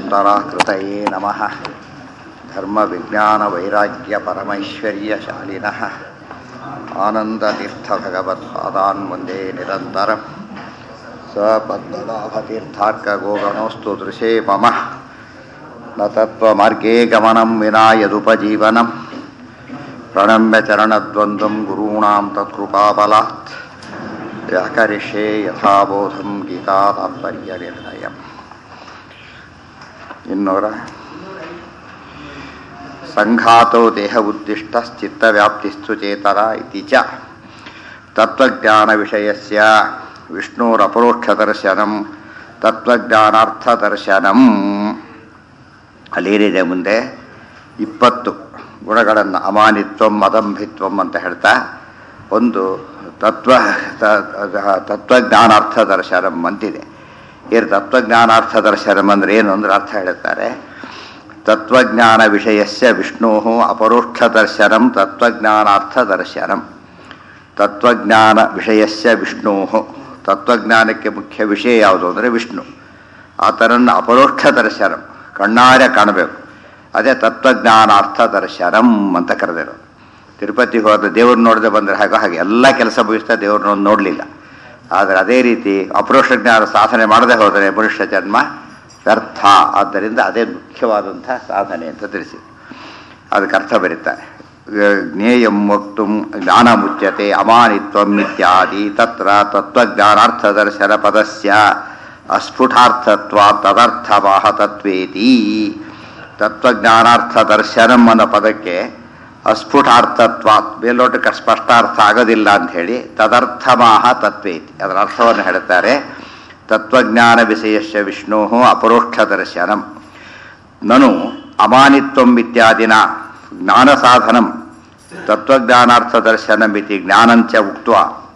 उत्तराकृतये नमः धर्मविज्ञानवैराग्यपरमैश्वर्यशालिनः आनन्दतीर्थभगवत्पादान् वन्दे निरन्तरं स्वपद्मनाभतीर्थार्कगोगणोऽस्तु दृशे मम न तत्त्वमार्गे गमनं विना यदुपजीवनं प्रणम्य चरणद्वन्द्वं गुरूणां तत्कृपाबलात् व्याकरिष्ये यथाबोधं गीतातात्पर्यनिर्णयम् ಇನ್ನೂರ ಸಂಘಾತೋ ದೇಹ ಉದ್ದಿಷ್ಟಶ್ಚಿತ್ತವ್ಯಾಪ್ತಿಸ್ತು ಚೇತರ ಇತಿ ಚ ತತ್ವಜ್ಞಾನವಿಷಯಸ್ಯ ವಿಷ್ಣುರಪರೋಕ್ಷದರ್ಶನಂ ತತ್ವಜ್ಞಾನಾರ್ಥದರ್ಶನಂ ಅಲ್ಲೇನಿದೆ ಮುಂದೆ ಇಪ್ಪತ್ತು ಗುಣಗಳನ್ನು ಅಮಾನಿತ್ವಂ ಅದಂಭಿತ್ವಂ ಅಂತ ಹೇಳ್ತಾ ಒಂದು ತತ್ವ ತತ್ವಜ್ಞಾನಾರ್ಥ ದರ್ಶನಂ ಅಂತಿದೆ ಇದು ತತ್ವಜ್ಞಾನಾರ್ಥ ದರ್ಶನಂ ಅಂದರೆ ಏನು ಅಂದ್ರೆ ಅರ್ಥ ಹೇಳುತ್ತಾರೆ ತತ್ವಜ್ಞಾನ ವಿಷಯಸ್ಯ ವಿಷ್ಣು ಅಪರೋಕ್ಷ ದರ್ಶನಂ ತತ್ವಜ್ಞಾನಾರ್ಥ ದರ್ಶನಂ ತತ್ವಜ್ಞಾನ ವಿಷಯಸ್ಯ ವಿಷ್ಣು ತತ್ವಜ್ಞಾನಕ್ಕೆ ಮುಖ್ಯ ವಿಷಯ ಯಾವುದು ಅಂದರೆ ವಿಷ್ಣು ಆತನನ್ನು ಅಪರೋಕ್ಷ ದರ್ಶನಂ ಕಣ್ಣಾರೆ ಕಾಣಬೇಕು ಅದೇ ತತ್ವಜ್ಞಾನಾರ್ಥ ದರ್ಶನಂ ಅಂತ ಕರೆದಿರೋದು ತಿರುಪತಿಗೆ ಹೋದ ದೇವ್ರು ನೋಡದೆ ಬಂದರೆ ಹಾಗೆ ಹಾಗೆ ಎಲ್ಲ ಕೆಲಸ ಮುಗಿಸ್ತಾ ದೇವ್ರನ್ನ ನೋಡಲಿಲ್ಲ ಆದರೆ ಅದೇ ರೀತಿ ಅಪರೋಕ್ಷ ಜ್ಞಾನ ಸಾಧನೆ ಮಾಡದೆ ಹೋದರೆ ಮನುಷ್ಯ ಜನ್ಮ ವ್ಯರ್ಥ ಆದ್ದರಿಂದ ಅದೇ ಮುಖ್ಯವಾದಂಥ ಸಾಧನೆ ಅಂತ ತಿಳಿಸಿ ಅದಕ್ಕೆ ಅರ್ಥ ಬರೀತಾರೆ ಜ್ಞೇಯಂ ವಕ್ತು ಜ್ಞಾನ ಮುಚ್ಯತೆ ಅಮಾನಿತ್ವಂ ಇತ್ಯಾದಿ ತತ್ರ ತತ್ವಜ್ಞಾನಾರ್ಥದರ್ಶನ ಪದಸ್ಯ ಅಸ್ಫುಟಾರ್ಥತ್ವ ತದರ್ಥವಾಹ ತತ್ವೇತಿ ತತ್ವಜ್ಞಾನಾರ್ಥ ದರ್ಶನಂ ಅನ್ನೋ ಪದಕ್ಕೆ ಅಸ್ಫುಟಾರ್ಥತ್ವ ಮೇಲ್ನೋಟಕ್ಕೆ ಸ್ಪಷ್ಟಾರ್ಥ ಆಗೋದಿಲ್ಲ ಅಂಥೇಳಿ ತದರ್ಥಮಾಹ ತತ್ವೇತಿ ಅದರ ಅರ್ಥವನ್ನು ಹೇಳುತ್ತಾರೆ ತತ್ವಜ್ಞಾನ ವಿಷಯಸ್ಯ ವಿಷ್ಣು ಅಪರೋಕ್ಷ ದರ್ಶನಂ ನನು ಅಮಾನಿತ್ವಂ ಇತ್ಯಾದಿನ ಜ್ಞಾನ ಸಾಧನಂ ತತ್ವಜ್ಞಾನಾರ್ಥ ದರ್ಶನಮಿತಿ ಜ್ಞಾನಂಚ ಉಕ್ತ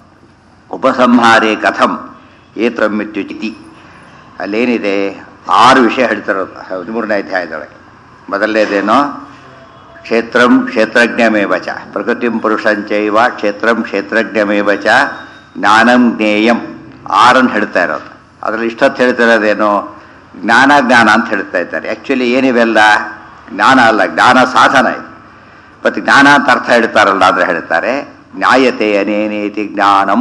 ಉಪಸಂಹಾರೇ ಕಥಂ ಏತಮಿತ್ಯುಚಿತಿ ಅಲ್ಲೇನಿದೆ ಆರು ವಿಷಯ ಹೇಳ್ತಿರೋದು ಹದಿಮೂರನೇ ಅಧ್ಯಾಯದೊಳಗೆ ಮೊದಲನೇದೇನೋ ಕ್ಷೇತ್ರಂ ಕ್ಷೇತ್ರಜ್ಞಮೇವ ಚ ಪ್ರಕೃತಿಂ ಪುರುಷಂಚೈವ ಕ್ಷೇತ್ರಂ ಕ್ಷೇತ್ರಜ್ಞಮೇವ ಚ ಜ್ಞಾನಂ ಜ್ಞೇಯಂ ಆರನ್ನು ಹೇಳ್ತಾ ಇರೋದು ಅದರಲ್ಲಿ ಇಷ್ಟೊತ್ತು ಹೇಳ್ತಾ ಇರೋದೇನು ಜ್ಞಾನ ಜ್ಞಾನ ಅಂತ ಹೇಳ್ತಾ ಇದ್ದಾರೆ ಆ್ಯಕ್ಚುಲಿ ಏನಿವೆಲ್ಲ ಜ್ಞಾನ ಅಲ್ಲ ಜ್ಞಾನ ಸಾಧನ ಇದು ಮತ್ತು ಜ್ಞಾನ ಅಂತ ಅರ್ಥ ಹೇಳ್ತಾರಲ್ಲ ಅಂದರೆ ಹೇಳ್ತಾರೆ ನ್ಯಾಯತೆ ಅನೇನೇತಿ ಜ್ಞಾನಂ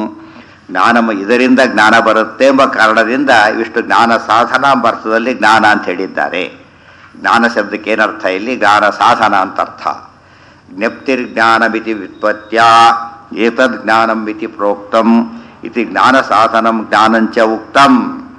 ಜ್ಞಾನಂ ಇದರಿಂದ ಜ್ಞಾನ ಬರುತ್ತೆ ಎಂಬ ಕಾರಣದಿಂದ ಇವಿಷ್ಟು ಜ್ಞಾನ ಸಾಧನ ಎಂಬ ಅರ್ಥದಲ್ಲಿ ಜ್ಞಾನ ಅಂತ ಹೇಳಿದ್ದಾರೆ ಜ್ಞಾನ ಶಬ್ದಕ್ಕೆ ಏನರ್ಥ ಇಲ್ಲಿ ಜ್ಞಾನ ಸಾಧನ ಅಂತ ಅರ್ಥ ಜ್ಞಪ್ತಿರ್ಜ್ಞಾನಮಿತಿ ವ್ಯುತ್ಪತ್ಯ ಏತದ್ ಜ್ಞಾನಂ ಇತಿ ಪ್ರೋಕ್ತಂ ಇತಿ ಜ್ಞಾನ ಸಾಧನಂ ಜ್ಞಾನಂಚ ಉಕ್ತಂ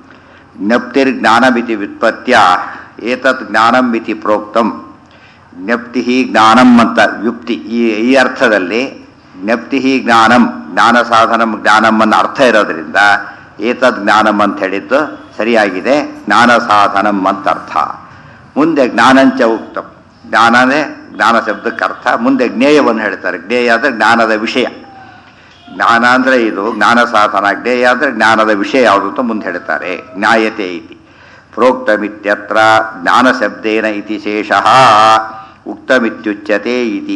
ಜ್ಞಪ್ತಿರ್ಜ್ಞಾನಮಿತಿ ವ್ಯುತ್ಪತ್ಯ ಏತತ್ ಜ್ಞಾನಂ ಇತಿ ಪ್ರೋಕ್ತಂ ಜ್ಞಪ್ತಿ ಜ್ಞಾನಂ ಅಂತ ಯುಕ್ತಿ ಈ ಈ ಅರ್ಥದಲ್ಲಿ ಜ್ಞಪ್ತಿ ಜ್ಞಾನಂ ಜ್ಞಾನ ಸಾಧನಂ ಜ್ಞಾನಂ ಅನ್ನೋ ಅರ್ಥ ಇರೋದ್ರಿಂದ ಏತದ್ ಜ್ಞಾನಂ ಅಂತ ಹೇಳಿದ್ದು ಸರಿಯಾಗಿದೆ ಜ್ಞಾನ ಸಾಧನಂ ಅಂತ ಅರ್ಥ ಮುಂದೆ ಜ್ಞಾನಂಚ ಉಕ್ತಂ ಜ್ಞಾನನೇ ಜ್ಞಾನ ಶಬ್ದಕ್ಕೆ ಅರ್ಥ ಮುಂದೆ ಜ್ಞೇಯವನ್ನು ಹೇಳ್ತಾರೆ ಜ್ಞೇಯ ಅಂದರೆ ಜ್ಞಾನದ ವಿಷಯ ಜ್ಞಾನ ಅಂದರೆ ಇದು ಜ್ಞಾನ ಸಾಧನ ಜ್ಞೇಯ ಅಂದರೆ ಜ್ಞಾನದ ವಿಷಯ ಯಾವುದು ಅಂತ ಮುಂದೆ ಹೇಳ್ತಾರೆ ಜ್ಞಾಯತೆ ಇತಿ ಪ್ರೋಕ್ತಮಿತ್ಯತ್ರ ಜ್ಞಾನ ಶಬ್ದೇನ ಇತಿ ಶೇಷಃ ಉಕ್ತಮಿತ್ಯುಚ್ಯತೆ ಇತಿ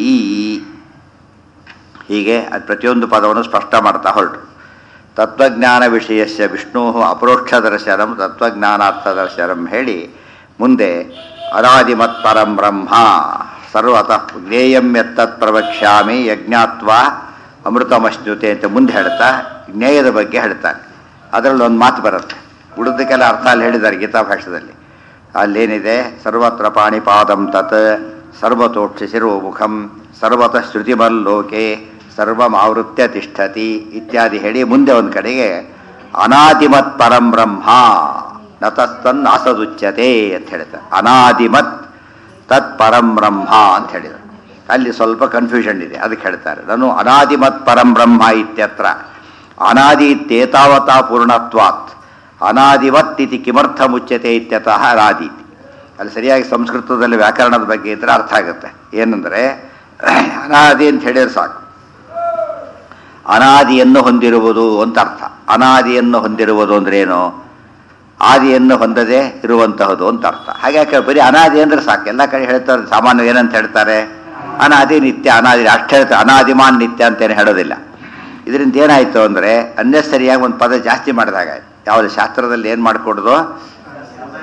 ಹೀಗೆ ಅದು ಪ್ರತಿಯೊಂದು ಪದವನ್ನು ಸ್ಪಷ್ಟ ಮಾಡ್ತಾ ಹೊರಟು ತತ್ವಜ್ಞಾನ ವಿಷಯಸ್ಯ ವಿಷ್ಣು ಅಪರೋಕ್ಷ ದರ್ಶನಂ ತತ್ವಜ್ಞಾನಾರ್ಥ ದರ್ಶನಂ ಹೇಳಿ ಮುಂದೆ ಅನಾದಿಮತ್ ಪರಂ ಬ್ರಹ್ಮ ಸರ್ವತಃ ಜ್ಞೇಯಂ ಎತ್ತತ್ ಪ್ರವಕ್ಷ್ಯಾಮಿ ಯಜ್ಞಾತ್ವ ಅಮೃತಮಶ್ನುತೆ ಅಂತ ಮುಂದೆ ಹೇಳ್ತಾ ಜ್ಞೇಯದ ಬಗ್ಗೆ ಹೇಳ್ತಾನೆ ಅದರಲ್ಲಿ ಒಂದು ಮಾತು ಬರುತ್ತೆ ಉಳಿದಕ್ಕೆಲ್ಲ ಅರ್ಥ ಅಲ್ಲಿ ಹೇಳಿದ್ದಾರೆ ಗೀತಾ ಭಾಷೆಯಲ್ಲಿ ಅಲ್ಲೇನಿದೆ ಸರ್ವತ್ರ ಪಾಣಿಪಾದಂ ತತ್ ಸರ್ವತೋಕ್ಷ ಶಿರೋಮುಖಂ ಸರ್ವತಃ ಶ್ರುತಿಮಲ್ಲೋಕೆ ಸರ್ವಮಾವೃತ್ಯ ತಿಷ್ಠತಿ ಇತ್ಯಾದಿ ಹೇಳಿ ಮುಂದೆ ಒಂದು ಕಡೆಗೆ ಅನಾದಿಮತ್ ಪರಂ ಬ್ರಹ್ಮ ನತಸ್ತನ್ ನಾಸದುಚ್ಯತೆ ಅಂತ ಹೇಳ್ತಾರೆ ಅನಾದಿಮತ್ ತತ್ ಪರಂ ಬ್ರಹ್ಮ ಅಂತ ಹೇಳಿದರು ಅಲ್ಲಿ ಸ್ವಲ್ಪ ಕನ್ಫ್ಯೂಷನ್ ಇದೆ ಅದಕ್ಕೆ ಹೇಳ್ತಾರೆ ನಾನು ಅನಾದಿಮತ್ ಪರಂ ಬ್ರಹ್ಮ ಇತ್ಯತ್ರ ಅನಾದಿ ಇತ್ಯೇತಾವತಾ ಪೂರ್ಣತ್ವಾತ್ ಅನಾದಿವತ್ ಇತಿ ಕಿಮರ್ಥ ಮುಚ್ಯತೆ ಇತ್ಯತಃ ಅನಾದಿ ಅಲ್ಲಿ ಸರಿಯಾಗಿ ಸಂಸ್ಕೃತದಲ್ಲಿ ವ್ಯಾಕರಣದ ಬಗ್ಗೆ ಇದ್ರೆ ಅರ್ಥ ಆಗುತ್ತೆ ಏನಂದರೆ ಅನಾದಿ ಅಂತ ಹೇಳಿದ್ರೆ ಸಾಕು ಅನಾದಿಯನ್ನು ಹೊಂದಿರುವುದು ಅಂತ ಅರ್ಥ ಅನಾದಿಯನ್ನು ಹೊಂದಿರುವುದು ಅಂದ್ರೆ ಏನು ಆದಿಯನ್ನು ಹೊಂದದೆ ಇರುವಂತಹದ್ದು ಅಂತ ಅರ್ಥ ಹಾಗೆ ಬರೀ ಅನಾದಿ ಅಂದ್ರೆ ಸಾಕು ಎಲ್ಲ ಕಡೆ ಹೇಳ್ತಾರೆ ಸಾಮಾನ್ಯ ಏನಂತ ಹೇಳ್ತಾರೆ ಅನಾದಿ ನಿತ್ಯ ಅನಾದಿ ಅಷ್ಟು ಹೇಳ್ತಾರೆ ಅನಾದಿಮಾನ್ ನಿತ್ಯ ಅಂತೇನು ಹೇಳೋದಿಲ್ಲ ಇದರಿಂದ ಏನಾಯಿತು ಅಂದರೆ ಅನ್ನೆಸರಿಯಾಗಿ ಒಂದು ಪದ ಜಾಸ್ತಿ ಮಾಡಿದಾಗ ಯಾವುದು ಶಾಸ್ತ್ರದಲ್ಲಿ ಏನು ಮಾಡಿಕೊಡೋದು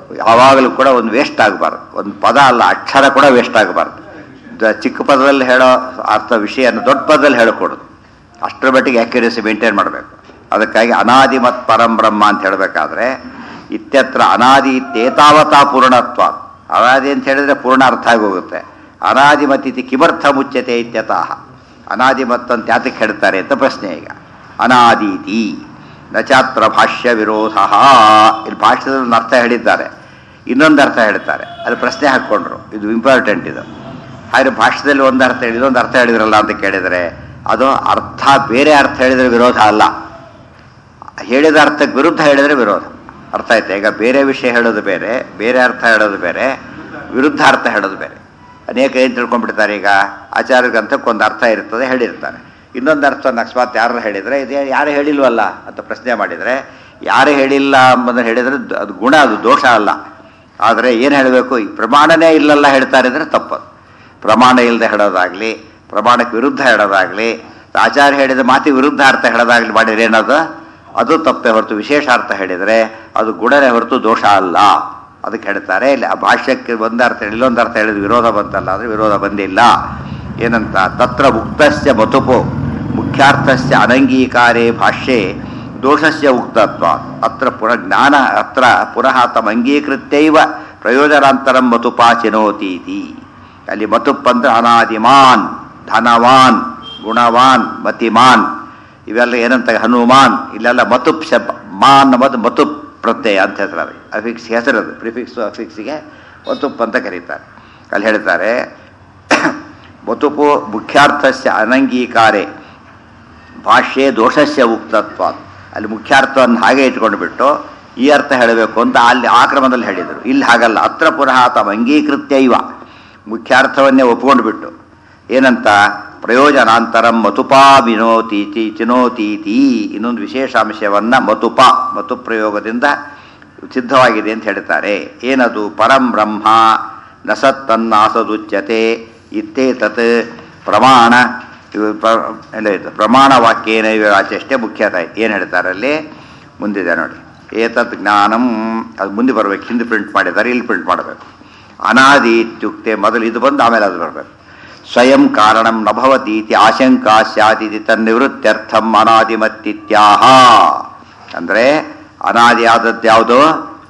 ಯಾವಾಗಲೂ ಕೂಡ ಒಂದು ವೇಸ್ಟ್ ಆಗಬಾರ್ದು ಒಂದು ಪದ ಅಲ್ಲ ಅಕ್ಷರ ಕೂಡ ವೇಸ್ಟ್ ಆಗಬಾರ್ದು ದ- ಚಿಕ್ಕ ಪದದಲ್ಲಿ ಹೇಳೋ ಅರ್ಥ ವಿಷಯನ ದೊಡ್ಡ ಪದದಲ್ಲಿ ಹೇಳಿಕೊಡೋದು ಅಷ್ಟರ ಮಟ್ಟಿಗೆ ಆಕ್ಯುರೇಸಿ ಮೇಂಟೈನ್ ಮಾಡಬೇಕು ಅದಕ್ಕಾಗಿ ಅನಾದಿ ಮತ್ ಪರಂ ಬ್ರಹ್ಮ ಅಂತ ಹೇಳಬೇಕಾದ್ರೆ ಇತ್ಯತ್ರ ಅನಾದಿ ಇತ್ಯೇತಾವತಾ ಪೂರ್ಣತ್ವ ಅನಾದಿ ಅಂತ ಹೇಳಿದ್ರೆ ಪೂರ್ಣ ಅರ್ಥ ಆಗಿ ಹೋಗುತ್ತೆ ಅನಾದಿ ಮತ್ತಿತಿ ಕಿಮರ್ಥ ಮುಚ್ಚತೆ ಇತ್ಯತಃ ಅನಾದಿ ಮತ್ ಅಂತ ಯಾತಕ್ಕೆ ಹೇಳ್ತಾರೆ ಅಂತ ಪ್ರಶ್ನೆ ಈಗ ಅನಾದೀತಿ ನಚಾತ್ರ ಭಾಷ್ಯ ವಿರೋಧ ಇಲ್ಲಿ ಭಾಷ್ಯದಲ್ಲಿ ಒಂದು ಅರ್ಥ ಹೇಳಿದ್ದಾರೆ ಇನ್ನೊಂದು ಅರ್ಥ ಹೇಳ್ತಾರೆ ಅದು ಪ್ರಶ್ನೆ ಹಾಕ್ಕೊಂಡ್ರು ಇದು ಇಂಪಾರ್ಟೆಂಟ್ ಇದು ಹಾಗೆ ಭಾಷ್ಯದಲ್ಲಿ ಒಂದು ಅರ್ಥ ಹೇಳಿ ಇದೊಂದು ಅರ್ಥ ಹೇಳಿದ್ರಲ್ಲ ಅಂತ ಕೇಳಿದರೆ ಅದು ಅರ್ಥ ಬೇರೆ ಅರ್ಥ ಹೇಳಿದರೆ ವಿರೋಧ ಅಲ್ಲ ಹೇಳಿದ ಅರ್ಥಕ್ಕೆ ವಿರುದ್ಧ ಹೇಳಿದರೆ ವಿರೋಧ ಅರ್ಥ ಆಯ್ತಾ ಈಗ ಬೇರೆ ವಿಷಯ ಹೇಳೋದು ಬೇರೆ ಬೇರೆ ಅರ್ಥ ಹೇಳೋದು ಬೇರೆ ವಿರುದ್ಧ ಅರ್ಥ ಹೇಳೋದು ಬೇರೆ ಅನೇಕ ಏನು ತಿಳ್ಕೊಂಡ್ಬಿಡ್ತಾರೆ ಈಗ ಆಚಾರ್ಯಗಂತಕ್ಕೊಂದು ಅರ್ಥ ಇರ್ತದೆ ಹೇಳಿರ್ತಾರೆ ಇನ್ನೊಂದು ಅರ್ಥವನ್ನು ಅಕಸ್ಮಾತ್ ಯಾರು ಹೇಳಿದರೆ ಇದೇ ಯಾರು ಹೇಳಿಲ್ವಲ್ಲ ಅಂತ ಪ್ರಶ್ನೆ ಮಾಡಿದರೆ ಯಾರು ಹೇಳಿಲ್ಲ ಎಂಬುದನ್ನು ಹೇಳಿದರೆ ದ- ಅದು ಗುಣ ಅದು ದೋಷ ಅಲ್ಲ ಆದರೆ ಏನು ಹೇಳಬೇಕು ಈ ಪ್ರಮಾಣನೇ ಇಲ್ಲಲ್ಲ ಹೇಳ್ತಾರೆ ಅಂದರೆ ತಪ್ಪದು ಪ್ರಮಾಣ ಇಲ್ಲದೆ ಹೇಳೋದಾಗಲಿ ಪ್ರಮಾಣಕ್ಕೆ ವಿರುದ್ಧ ಹೇಳೋದಾಗಲಿ ಆಚಾರ್ಯ ಹೇಳಿದ ಮಾತಿಗೆ ವಿರುದ್ಧ ಅರ್ಥ ಹೇಳೋದಾಗಲಿ ಮಾಡಿದ್ರೆ ಏನದು ಅದು ತಪ್ಪೇ ಹೊರತು ವಿಶೇಷ ಅರ್ಥ ಹೇಳಿದರೆ ಅದು ಗುಣನೇ ಹೊರತು ದೋಷ ಅಲ್ಲ ಅದಕ್ಕೆ ಹೇಳ್ತಾರೆ ಇಲ್ಲಿ ಆ ಭಾಷ್ಯಕ್ಕೆ ಒಂದು ಅರ್ಥ ಹೇಳಿ ಇಲ್ಲೊಂದು ಅರ್ಥ ಹೇಳಿದ ವಿರೋಧ ಬಂತಲ್ಲ ಅಂದರೆ ವಿರೋಧ ಬಂದಿಲ್ಲ ಏನಂತ ತತ್ರ ಉಕ್ತಸ್ಯ ಮತುಪು ಮುಖ್ಯಾರ್ಥಸ್ಯ ಅನಂಗೀಕಾರೇ ಭಾಷ್ಯೆ ದೋಷಸ್ಯ ಉಕ್ತತ್ವ ಅತ್ರ ಪುರ ಜ್ಞಾನ ಅತ್ರ ಪುನಃ ತಮಂಗೀಕೃತ್ಯೈವ ಪ್ರಯೋಜನಾಂತರಂ ಮತುಪಾ ಚಿನೋತೀತಿ ಅಲ್ಲಿ ಮತುಪ್ ಅಂದ್ರೆ ಅನಾದಿಮಾನ್ ಧನವಾನ್ ಗುಣವಾನ್ ಮತಿಮಾನ್ ಇವೆಲ್ಲ ಏನಂತ ಹನುಮಾನ್ ಇಲ್ಲೆಲ್ಲ ಮತುಪ್ ಶಬ್ ಮಾನ್ ಮತ್ತು ಮತುಪ್ ಪ್ರತ್ಯಯ ಅಂತ ಹೇಳ್ತಾರೆ ಅಫಿಕ್ಸ್ ಹೆಸರದು ಪ್ರಿಫಿಕ್ಸು ಅಫಿಕ್ಸಿಗೆ ಮತುಪ್ ಅಂತ ಕರೀತಾರೆ ಅಲ್ಲಿ ಹೇಳ್ತಾರೆ ಮತುಪು ಮುಖ್ಯಾರ್ಥಸ್ಯ ಅನಂಗೀಕಾರೆ ಭಾಷ್ಯೆ ದೋಷಸ್ಯ ಉಕ್ತತ್ವ ಅಲ್ಲಿ ಮುಖ್ಯಾರ್ಥವನ್ನು ಹಾಗೆ ಇಟ್ಕೊಂಡು ಬಿಟ್ಟು ಈ ಅರ್ಥ ಹೇಳಬೇಕು ಅಂತ ಅಲ್ಲಿ ಆ ಕ್ರಮದಲ್ಲಿ ಹೇಳಿದರು ಇಲ್ಲಿ ಹಾಗಲ್ಲ ಅತ್ರ ಪುನಃ ತಮ್ಮ ಅಂಗೀಕೃತ್ಯ ಇವ ಮುಖ್ಯಾರ್ಥವನ್ನೇ ಒಪ್ಕೊಂಡು ಬಿಟ್ಟು ಏನಂತ ಪ್ರಯೋಜನಾಂತರಂ ಮತುಪಾ ವಿನೋತೀತಿ ಚಿನೋತೀತಿ ಇನ್ನೊಂದು ವಿಶೇಷ ಅಂಶವನ್ನ ಮತುಪ ಮತು ಪ್ರಯೋಗದಿಂದ ಸಿದ್ಧವಾಗಿದೆ ಅಂತ ಹೇಳ್ತಾರೆ ಏನದು ಪರಂ ಬ್ರಹ್ಮ ನ ಸತ್ತನ್ನಾಸದುಚ್ಯತೆ ಇತ್ತೇತತ್ ಪ್ರಮಾಣ ಇವು ಪ್ರ- ಎಲ್ಲ ಇದು ಪ್ರಮಾಣ ವಾಕ್ಯೇನ ವಾಚ್ಯಷ್ಟೇ ಮುಖ್ಯತ ಏನು ಹೇಳ್ತಾರೆ ಅಲ್ಲಿ ಮುಂದಿದೆ ನೋಡಿ ಏತತ್ ಜ್ಞಾನಂ ಅದು ಮುಂದೆ ಬರಬೇಕು ಹಿಂದೆ ಪ್ರಿಂಟ್ ಮಾಡಿದ್ದಾರೆ ಇಲ್ಲಿ ಪ್ರಿಂಟ್ ಮಾಡಬೇಕು ಅನಾದಿ ಇತ್ಯುಕ್ತೆ ಮೊದಲು ಇದು ಬಂದು ಆಮೇಲೆ ಅದು ಬರಬೇಕು ಸ್ವಯಂ ಕಾರಣಂ ನಭವತೀತಿ ಆಶಂಕಾ ಸ್ಯಾದಿತಿ ತನ್ನಿವೃತ್ತ್ಯರ್ಥಂ ಅನಾದಿಮತ್ತಿತ್ಯಾಹ ಅಂದರೆ ಅನಾದಿಯಾದದ್ದು ಯಾವುದು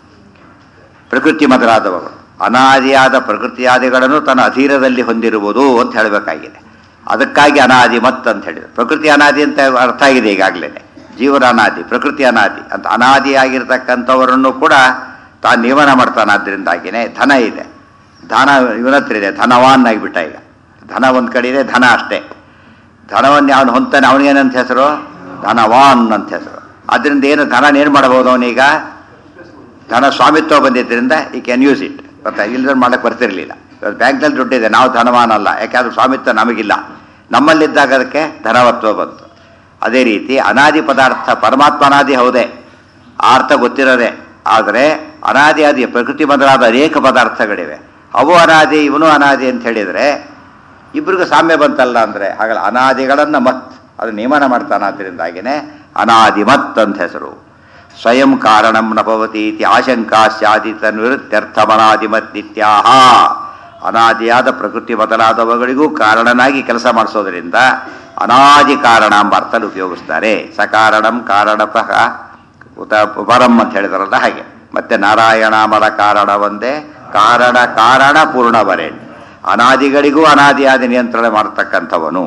ಪ್ರಕೃತಿ ಮೊದಲಾದವುಗಳು ಅನಾದಿಯಾದ ಪ್ರಕೃತಿಯಾದಿಗಳನ್ನು ತನ್ನ ಅಧೀನದಲ್ಲಿ ಹೊಂದಿರುವುದು ಅಂತ ಹೇಳಬೇಕಾಗಿದೆ ಅದಕ್ಕಾಗಿ ಅನಾದಿ ಮತ್ ಅಂತ ಹೇಳಿದ್ರು ಪ್ರಕೃತಿ ಅನಾದಿ ಅಂತ ಅರ್ಥ ಆಗಿದೆ ಈಗಾಗಲೇ ಜೀವನ ಅನಾದಿ ಪ್ರಕೃತಿ ಅನಾದಿ ಅಂತ ಅನಾದಿಯಾಗಿರ್ತಕ್ಕಂಥವರನ್ನು ಕೂಡ ತಾನು ನಿಯಮನ ಮಾಡ್ತಾನಾದ್ರಿಂದಾಗಿನೇ ಧನ ಇದೆ ಧನ ಇವನ ಹತ್ರ ಇದೆ ಧನವಾನ್ ಆಗಿಬಿಟ್ಟ ಈಗ ಧನ ಒಂದು ಕಡೆ ಇದೆ ಧನ ಅಷ್ಟೇ ಧನವನ್ನು ಅವನು ಹೊಂತಾನೆ ಅವನಿಗೇನಂತ ಹೆಸರು ಧನವಾನ್ ಅಂತ ಹೆಸರು ಅದರಿಂದ ಏನು ಧನ ಏನು ಮಾಡಬಹುದು ಅವನೀಗ ಧನ ಸ್ವಾಮಿತ್ವ ಬಂದಿದ್ದರಿಂದ ಈ ಕ್ಯಾನ್ ಯೂಸ್ ಇಟ್ ಗೊತ್ತಾ ಇಲ್ಲದ್ರೆ ಮಾಡಕ್ಕೆ ಬರ್ತಿರ್ಲಿಲ್ಲ ಇವತ್ತು ಬ್ಯಾಂಕ್ನಲ್ಲಿ ದುಡ್ಡಿದೆ ನಾವು ಧನವಾನ ಅಲ್ಲ ಯಾಕೆಂದ್ರೆ ಸ್ವಾಮಿತ್ವ ನಮಗಿಲ್ಲ ನಮ್ಮಲ್ಲಿದ್ದಾಗ ಅದಕ್ಕೆ ಧನವತ್ವ ಬಂತು ಅದೇ ರೀತಿ ಅನಾದಿ ಪದಾರ್ಥ ಪರಮಾತ್ಮ ಅನಾದಿ ಹೌದೇ ಆ ಅರ್ಥ ಗೊತ್ತಿರೋದೆ ಆದರೆ ಅನಾದಿ ಆದಿ ಪ್ರಕೃತಿ ಮೊದಲಾದ ಅನೇಕ ಪದಾರ್ಥಗಳಿವೆ ಅವು ಅನಾದಿ ಇವನು ಅನಾದಿ ಅಂತ ಹೇಳಿದರೆ ಇಬ್ಬರಿಗೂ ಸಾಮ್ಯ ಬಂತಲ್ಲ ಅಂದರೆ ಹಾಗಲ್ಲ ಅನಾದಿಗಳನ್ನು ಮತ್ ಅದು ನಿಯಮನ ಮಾಡ್ತಾನಾದ್ರಿಂದಾಗಿನೇ ಅನಾದಿ ಮತ್ ಅಂತ ಹೆಸರು ಸ್ವಯಂ ಕಾರಣಂ ನ ಭವತಿ ಇತಿ ಆಶಂಕಾ ಸ್ಯಾದಿ ತನ್ವಿರುತ್ಯರ್ಥಮನಾದಿಮತ್ತಿತ್ಯಾಹ ಅನಾದಿಯಾದ ಪ್ರಕೃತಿ ಮೊದಲಾದವುಗಳಿಗೂ ಕಾರಣನಾಗಿ ಕೆಲಸ ಮಾಡಿಸೋದ್ರಿಂದ ಅನಾದಿ ಕಾರಣ ಎಂಬ ಅರ್ಥದಲ್ಲಿ ಉಪಯೋಗಿಸ್ತಾರೆ ಸಕಾರಣಂ ಕಾರಣತಃ ಉತ ಪರಂ ಅಂತ ಹೇಳಿದಾರಲ್ಲ ಹಾಗೆ ಮತ್ತೆ ನಾರಾಯಣ ಮಲ ಕಾರಣ ಒಂದೇ ಕಾರಣ ಕಾರಣ ಪೂರ್ಣ ಬರೇಣ್ ಅನಾದಿಗಳಿಗೂ ಅನಾದಿಯಾದಿ ನಿಯಂತ್ರಣ ಮಾಡತಕ್ಕಂಥವನು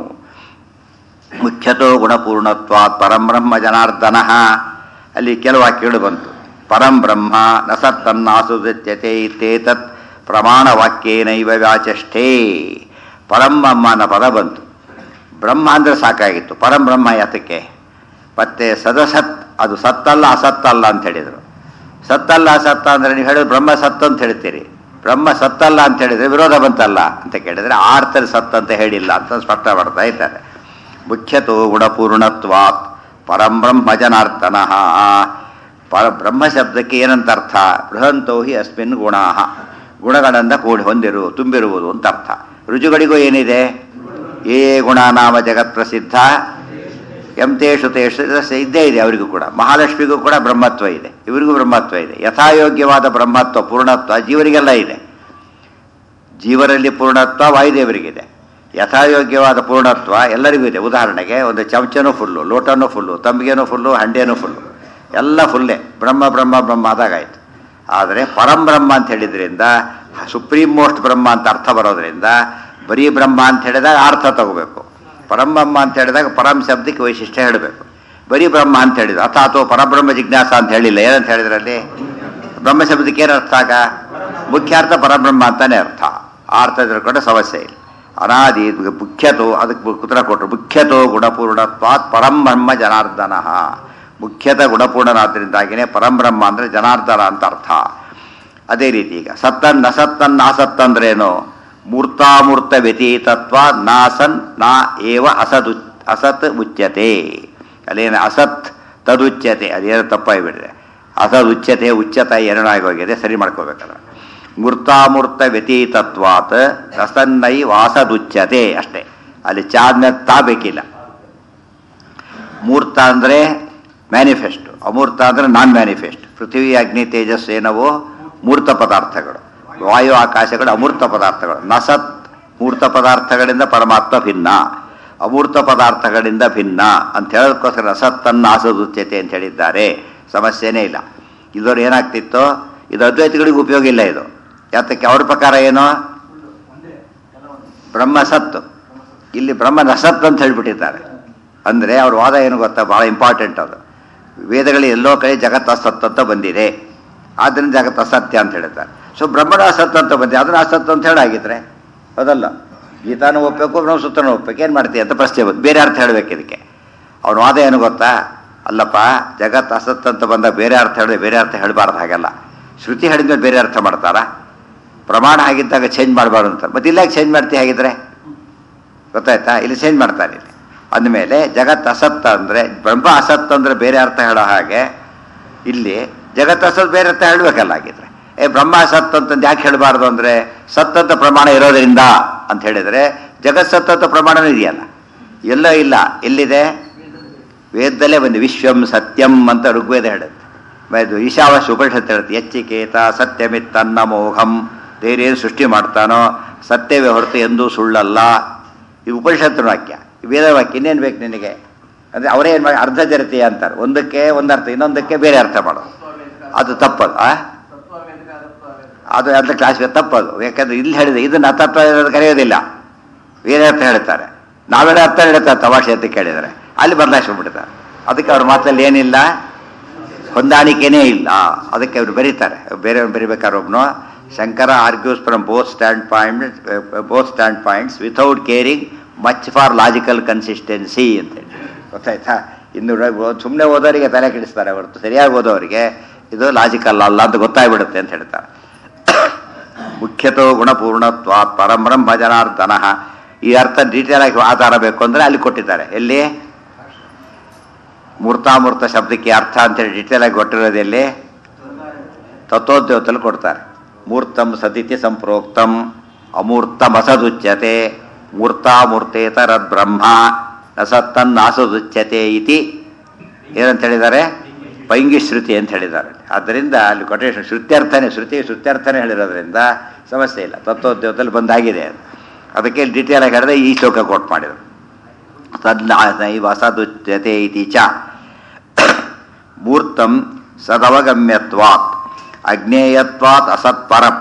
ಮುಖ್ಯತೋ ಗುಣಪೂರ್ಣತ್ವಾತ್ ಪರಂಬ್ರಹ್ಮ ಜನಾರ್ದನ ಅಲ್ಲಿ ಕೆಲವು ವಾಕ್ಯಗಳು ಬಂತು ಪರಂ ಬ್ರಹ್ಮ ನ ಸತ್ತನ್ನಾಸುದ್ಯತೆ ಇತ್ತೇತತ್ ಪ್ರಮಾಣ ವಾಕ್ಯೇನೈವ ವ್ಯಾಚಷ್ಟೇ ಪರಂ ಬ್ರಹ್ಮನ ಪದ ಬಂತು ಬ್ರಹ್ಮ ಅಂದ್ರೆ ಸಾಕಾಗಿತ್ತು ಪರಂ ಬ್ರಹ್ಮ ಯಾತಕ್ಕೆ ಮತ್ತೆ ಸದಸತ್ ಅದು ಸತ್ತಲ್ಲ ಅಸತ್ತಲ್ಲ ಅಂತ ಹೇಳಿದರು ಸತ್ತಲ್ಲ ಅಸತ್ತ ಅಂದ್ರೆ ನೀವು ಹೇಳಿದ್ರೆ ಬ್ರಹ್ಮ ಸತ್ತು ಅಂತ ಹೇಳ್ತೀರಿ ಬ್ರಹ್ಮ ಸತ್ತಲ್ಲ ಅಂತ ಹೇಳಿದ್ರೆ ವಿರೋಧ ಬಂತಲ್ಲ ಅಂತ ಕೇಳಿದ್ರೆ ಆ ಅರ್ಥದಲ್ಲಿ ಸತ್ತು ಅಂತ ಹೇಳಿಲ್ಲ ಅಂತ ಸ್ಪಷ್ಟ ಮಾಡ್ತಾ ಇದ್ದಾರೆ ಮುಖ್ಯತೋ ಗುಣಪೂರ್ಣತ್ವಾತ್ ಪರಂ ಬ್ರಹ್ಮ ಜನಾರ್ದನಃ ಪರ ಬ್ರಹ್ಮ ಶಬ್ದಕ್ಕೆ ಏನಂತ ಅರ್ಥ ಬೃಹಂತೋ ಹಿ ಅಸ್ಮಿನ್ ಗುಣಾಹ ಗುಣಗಳಿಂದ ಕೂಡಿ ಹೊಂದಿರು ತುಂಬಿರುವುದು ಅಂತ ಅರ್ಥ ರುಜುಗಳಿಗೂ ಏನಿದೆ ಏ ಗುಣ ನಾಮ ಜಗತ್ ಪ್ರಸಿದ್ಧ ಎಂ ತೇಷು ತೇಷು ರಸ ಇದ್ದೇ ಇದೆ ಅವರಿಗೂ ಕೂಡ ಮಹಾಲಕ್ಷ್ಮಿಗೂ ಕೂಡ ಬ್ರಹ್ಮತ್ವ ಇದೆ ಇವರಿಗೂ ಬ್ರಹ್ಮತ್ವ ಇದೆ ಯಥಾಯೋಗ್ಯವಾದ ಬ್ರಹ್ಮತ್ವ ಪೂರ್ಣತ್ವ ಜೀವರಿಗೆಲ್ಲ ಇದೆ ಜೀವರಲ್ಲಿ ಪೂರ್ಣತ್ವ ವಾಯುದೇವರಿಗಿದೆ ಯಥಾಯೋಗ್ಯವಾದ ಪೂರ್ಣತ್ವ ಎಲ್ಲರಿಗೂ ಇದೆ ಉದಾಹರಣೆಗೆ ಒಂದು ಚಮಚನೂ ಫುಲ್ಲು ಲೋಟನೂ ಫುಲ್ಲು ತಂಬಿಗೆನೂ ಫುಲ್ಲು ಹಂಡೆನೂ ಫುಲ್ಲು ಎಲ್ಲ ಫುಲ್ಲೇ ಬ್ರಹ್ಮ ಬ್ರಹ್ಮ ಬ್ರಹ್ಮ ಆದಾಗಾಯ್ತು ಆದರೆ ಪರಂಬ್ರಹ್ಮ ಅಂತ ಹೇಳಿದ್ರಿಂದ ಸುಪ್ರೀಂ ಮೋಸ್ಟ್ ಬ್ರಹ್ಮ ಅಂತ ಅರ್ಥ ಬರೋದ್ರಿಂದ ಬರೀ ಬ್ರಹ್ಮ ಅಂತ ಹೇಳಿದಾಗ ಅರ್ಥ ತಗೋಬೇಕು ಪರಂಬ್ರಹ್ಮ ಅಂತ ಹೇಳಿದಾಗ ಪರಂ ಶಬ್ದಕ್ಕೆ ವೈಶಿಷ್ಟ್ಯ ಹೇಳಬೇಕು ಬರೀ ಬ್ರಹ್ಮ ಅಂತ ಹೇಳಿದ್ರು ಅಥ ಅಥವಾ ಪರಬ್ರಹ್ಮ ಜಿಜ್ಞಾಸ ಅಂತ ಹೇಳಿಲ್ಲ ಏನಂತ ಹೇಳಿದ್ರಲ್ಲಿ ಬ್ರಹ್ಮ ಶಬ್ದಕ್ಕೆ ಏನು ಅರ್ಥ ಆಗ ಮುಖ್ಯಾರ್ಥ ಪರಬ್ರಹ್ಮ ಅಂತಾನೆ ಅರ್ಥ ಆ ಅರ್ಥ ಇದ್ರೆ ಕೂಡ ಸಮಸ್ಯೆ ಇಲ್ಲ ಅನಾದಿ ಮುಖ್ಯತೋ ಅದಕ್ಕೆ ಉತ್ತರ ಕೊಟ್ಟರು ಮುಖ್ಯತೋ ಗುಣಪೂರ್ಣತ್ವಾತ್ ಪರಂ ಬ್ರಹ್ಮ ಜನಾರ್ದನ ಮುಖ್ಯತ ಗುಣಪೂರ್ಣನಾದ್ರಿಂದಾಗಿನೇ ಪರಂಬ್ರಹ್ಮ ಅಂದರೆ ಜನಾರ್ದನ ಅಂತ ಅರ್ಥ ಅದೇ ರೀತಿ ಈಗ ಸತ್ತನ್ ಅಸತ್ತನ್ ನಾಸತ್ತಂದ್ರೇನು ಮೂರ್ತಾಮೂರ್ತ ವ್ಯತೀತತ್ವ ನಾಸನ್ ನಾ ಏವ ಅಸದು ಅಸತ್ ಉಚ್ಯತೆ ಅಲ್ಲೇನು ಅಸತ್ ತದುಚ್ಯತೆ ಅದೇನು ತಪ್ಪಾಗಿಬಿಟ್ಟಿದೆ ಅಸದ್ ಉಚ್ಯತೆ ಉಚ್ಯತ ಎರಡಾಗಿ ಹೋಗಿದೆ ಸರಿ ಮಾಡ್ಕೋಬೇಕಲ್ಲ ಮೂರ್ತಾಮೂರ್ತ ವ್ಯತೀತತ್ವಾತ್ ರಸನ್ನೈ ವಾಸದುಚ್ಯತೆ ಅಷ್ಟೇ ಅಲ್ಲಿ ಚಾದ್ನ ತಾ ಬೇಕಿಲ್ಲ ಮೂರ್ತ ಅಂದರೆ ಮ್ಯಾನಿಫೆಸ್ಟ್ ಅಮೂರ್ತ ಅಂದರೆ ನಾನ್ ಮ್ಯಾನಿಫೆಸ್ಟ್ ಪೃಥ್ವಿ ಅಗ್ನಿ ತೇಜಸ್ ಏನವೋ ಮೂರ್ತ ಪದಾರ್ಥಗಳು ವಾಯು ಆಕಾಶಗಳು ಅಮೂರ್ತ ಪದಾರ್ಥಗಳು ನಸತ್ ಮೂರ್ತ ಪದಾರ್ಥಗಳಿಂದ ಪರಮಾತ್ಮ ಭಿನ್ನ ಅಮೂರ್ತ ಪದಾರ್ಥಗಳಿಂದ ಭಿನ್ನ ಅಂತ ಹೇಳೋದಕ್ಕೋಸ್ಕರ ರಸತ್ತನ್ನು ಆಸದುಚ್ಯತೆ ಅಂತ ಹೇಳಿದ್ದಾರೆ ಸಮಸ್ಯೆನೇ ಇಲ್ಲ ಇದವ್ರು ಏನಾಗ್ತಿತ್ತು ಇದು ಅದ್ವೈತಗಳಿಗೆ ಉಪಯೋಗ ಇಲ್ಲ ಇದು ಯಾತಕ್ಕೆ ಅವ್ರ ಪ್ರಕಾರ ಏನು ಬ್ರಹ್ಮ ಸತ್ತು ಇಲ್ಲಿ ಬ್ರಹ್ಮ ನಸತ್ ಅಂತ ಹೇಳ್ಬಿಟ್ಟಿದ್ದಾರೆ ಅಂದರೆ ಅವ್ರ ವಾದ ಏನು ಗೊತ್ತಾ ಭಾಳ ಇಂಪಾರ್ಟೆಂಟ್ ಅದು ವೇದಗಳು ಎಲ್ಲೋ ಕಡೆ ಜಗತ್ ಅಸತ್ ಅಂತ ಬಂದಿದೆ ಆದ್ದರಿಂದ ಜಗತ್ ಅಸತ್ಯ ಅಂತ ಹೇಳಿದ್ದಾರೆ ಸೊ ಬ್ರಹ್ಮಣ ಅಸತ್ ಅಂತ ಬಂದಿದೆ ಅದನ್ನ ಅಸತ್ ಅಂತ ಹೇಳಾಗಿದ್ರೆ ಅದಲ್ಲ ಗೀತಾನು ಒಪ್ಪಬೇಕು ಬ್ರಹ್ಮಸೂತ್ರನೂ ಒಪ್ಪಬೇಕು ಏನು ಮಾಡ್ತೀಯ ಅಂತ ಪ್ರಶ್ನೆ ಬಂದು ಬೇರೆ ಅರ್ಥ ಹೇಳಬೇಕು ಇದಕ್ಕೆ ಅವನ ವಾದ ಏನು ಗೊತ್ತಾ ಅಲ್ಲಪ್ಪ ಜಗತ್ ಅಸತ್ ಅಂತ ಬಂದ ಬೇರೆ ಅರ್ಥ ಹೇಳಿದ್ರೆ ಬೇರೆ ಅರ್ಥ ಹೇಳಬಾರ್ದು ಹಾಗೆಲ್ಲ ಶ್ರುತಿ ಹೇಳಿದ್ಮೇಲೆ ಬೇರೆ ಅರ್ಥ ಮಾಡ್ತಾರಾ ಪ್ರಮಾಣ ಆಗಿದ್ದಾಗ ಚೇಂಜ್ ಮಾಡಬಾರ್ದು ಅಂತ ಮತ್ತೆ ಇಲ್ಲ ಚೇಂಜ್ ಮಾಡ್ತೀಯ ಹಾಗಿದ್ರೆ ಗೊತ್ತಾಯ್ತಾ ಇಲ್ಲಿ ಚೇಂಜ್ ಮಾಡ್ತಾರೆ ಇಲ್ಲಿ ಅಂದಮೇಲೆ ಜಗತ್ ಅಸತ್ ಅಂದರೆ ಬ್ರಹ್ಮ ಅಸತ್ ಅಂದರೆ ಬೇರೆ ಅರ್ಥ ಹೇಳೋ ಹಾಗೆ ಇಲ್ಲಿ ಜಗತ್ ಅಸತ್ ಬೇರೆ ಅರ್ಥ ಹೇಳಬೇಕಲ್ಲ ಹಾಗಿದ್ರೆ ಏ ಬ್ರಹ್ಮ ಅಸತ್ ಅಂತಂದು ಯಾಕೆ ಹೇಳಬಾರ್ದು ಅಂದರೆ ಸತ್ ಅಂತ ಪ್ರಮಾಣ ಇರೋದ್ರಿಂದ ಅಂತ ಹೇಳಿದರೆ ಜಗತ್ ಸತ್ ಅಂತ ಪ್ರಮಾಣನೂ ಇದೆಯಲ್ಲ ಎಲ್ಲ ಇಲ್ಲ ಎಲ್ಲಿದೆ ವೇದದಲ್ಲೇ ಬಂದು ವಿಶ್ವಂ ಸತ್ಯಂ ಅಂತ ಋಗ್ವೇದ ಹೇಳುತ್ತೆ ಇದು ಈಶಾವಾಸ ಉಪನಿಷತ್ತು ಹೇಳುತ್ತೆ ಎಚ್ಚಿಕೇತ ಸತ್ಯಮಿತ್ತನ್ನ ಮೋಹಂ ಏನು ಸೃಷ್ಟಿ ಮಾಡ್ತಾನೋ ಸತ್ಯವೇ ಹೊರತು ಎಂದೂ ಸುಳ್ಳಲ್ಲ ಈ ಉಪನಿಷತ್ತು ವಾಕ್ಯ ವೇದ ವಾಕ್ಯ ಇನ್ನೇನು ಬೇಕು ನಿನಗೆ ಅಂದರೆ ಅವರೇ ಏನು ಮಾಡಿ ಅರ್ಧ ಜರತೀಯ ಅಂತಾರೆ ಒಂದಕ್ಕೆ ಒಂದು ಅರ್ಥ ಇನ್ನೊಂದಕ್ಕೆ ಬೇರೆ ಅರ್ಥ ಮಾಡೋದು ಅದು ತಪ್ಪದು ಆ ಅದು ಅರ್ಧ ಕ್ಲಾಸ್ಗೆ ತಪ್ಪದು ಯಾಕಂದ್ರೆ ಇಲ್ಲಿ ಹೇಳಿದೆ ಇದನ್ನು ಅತತ್ವ ಕರೆಯೋದಿಲ್ಲ ಬೇರೆ ಅರ್ಥ ಹೇಳ್ತಾರೆ ನಾವೆಲ್ಲ ಅರ್ಥ ಹೇಳ್ತಾರೆ ತಮಾಷೆ ಅಂತ ಕೇಳಿದರೆ ಅಲ್ಲಿ ಬದಲಾಯಿಸ್ಬಿಡ್ತಾರೆ ಅದಕ್ಕೆ ಅವ್ರ ಮಾತಲ್ಲಿ ಏನಿಲ್ಲ ಹೊಂದಾಣಿಕೆನೇ ಇಲ್ಲ ಅದಕ್ಕೆ ಅವರು ಬರೀತಾರೆ ಬೇರೆಯವ್ರು ಬರಿಬೇಕಾದ್ರೆ ಒಬ್ಬನು Shankara argues from both stand point both stand points without caring much for logical consistency ಅಂತೇಳಿ ಗೊತ್ತಾಯ್ತಾ ಇನ್ನು ಸುಮ್ಮನೆ ಓದೋರಿಗೆ ತಲೆ ಕೆಡಿಸ್ತಾರೆ ಹೊರತು ಸರಿಯಾಗಿ ಓದೋರಿಗೆ ಇದು ಲಾಜಿಕಲ್ ಅಲ್ಲ ಅಂತ ಗೊತ್ತಾಗ್ಬಿಡುತ್ತೆ ಅಂತ ಹೇಳ್ತಾರೆ ಮುಖ್ಯತೋ ಗುಣಪೂರ್ಣತ್ವ ಪರಬ್ರಹ್ಮ ಜನಾರ್ದನ ಈ ಅರ್ಥ ಡೀಟೇಲ್ ಆಗಿ ಆಧಾರ ಬೇಕು ಅಂದರೆ ಅಲ್ಲಿ ಕೊಟ್ಟಿದ್ದಾರೆ ಎಲ್ಲಿ ಮೂರ್ತಾಮೂರ್ತ ಶಬ್ದಕ್ಕೆ ಅರ್ಥ ಅಂತೇಳಿ ಡೀಟೇಲ್ ಆಗಿ ಕೊಟ್ಟಿರೋದು ಎಲ್ಲಿ ತತ್ವೋದ್ಯೋತಲ್ಲಿ ಕೊಡ್ತಾರೆ ಮೂರ್ತಂ ಸದಿತಿ ಸಂಪ್ರೋಕ್ತಂ ಅಮೂರ್ತಂ ಅಸದುಚ್ಯತೆ ಮೂರ್ತಾಮೂರ್ತೇತರದ್ ಬ್ರಹ್ಮ ನಸತ್ತನ್ನಾಸದುಚ್ಯತೆ ಇತಿ ಏನಂತ ಹೇಳಿದ್ದಾರೆ ಪೈಂಗಿ ಶ್ರುತಿ ಅಂತ ಹೇಳಿದ್ದಾರೆ ಆದ್ದರಿಂದ ಅಲ್ಲಿ ಕೊಟೇಶನ್ ಶ್ರುತ್ಯರ್ಥನೇ ಶ್ರುತಿ ಶ್ರುತ್ಯರ್ಥನೇ ಹೇಳಿರೋದ್ರಿಂದ ಸಮಸ್ಯೆ ಇಲ್ಲ ತತ್ವೋದ್ಯೋಗದಲ್ಲಿ ಬಂದಾಗಿದೆ ಅದು ಅದಕ್ಕೆ ಡೀಟೇಲ್ ಆಗಿ ಹೇಳಿದ್ರೆ ಈ ಶ್ಲೋಕ ಕೋಟ್ ಮಾಡಿದರು ತದ್ನೈವ ಅಸದುಚ್ಯತೆ ಇತಿ ಚ ಮೂರ್ತಂ ಸದವಗಮ್ಯತ್ವಾತ್ ಅಜ್ಞೇಯತ್ವಾತ್ ಅಸತ್ಪರಂ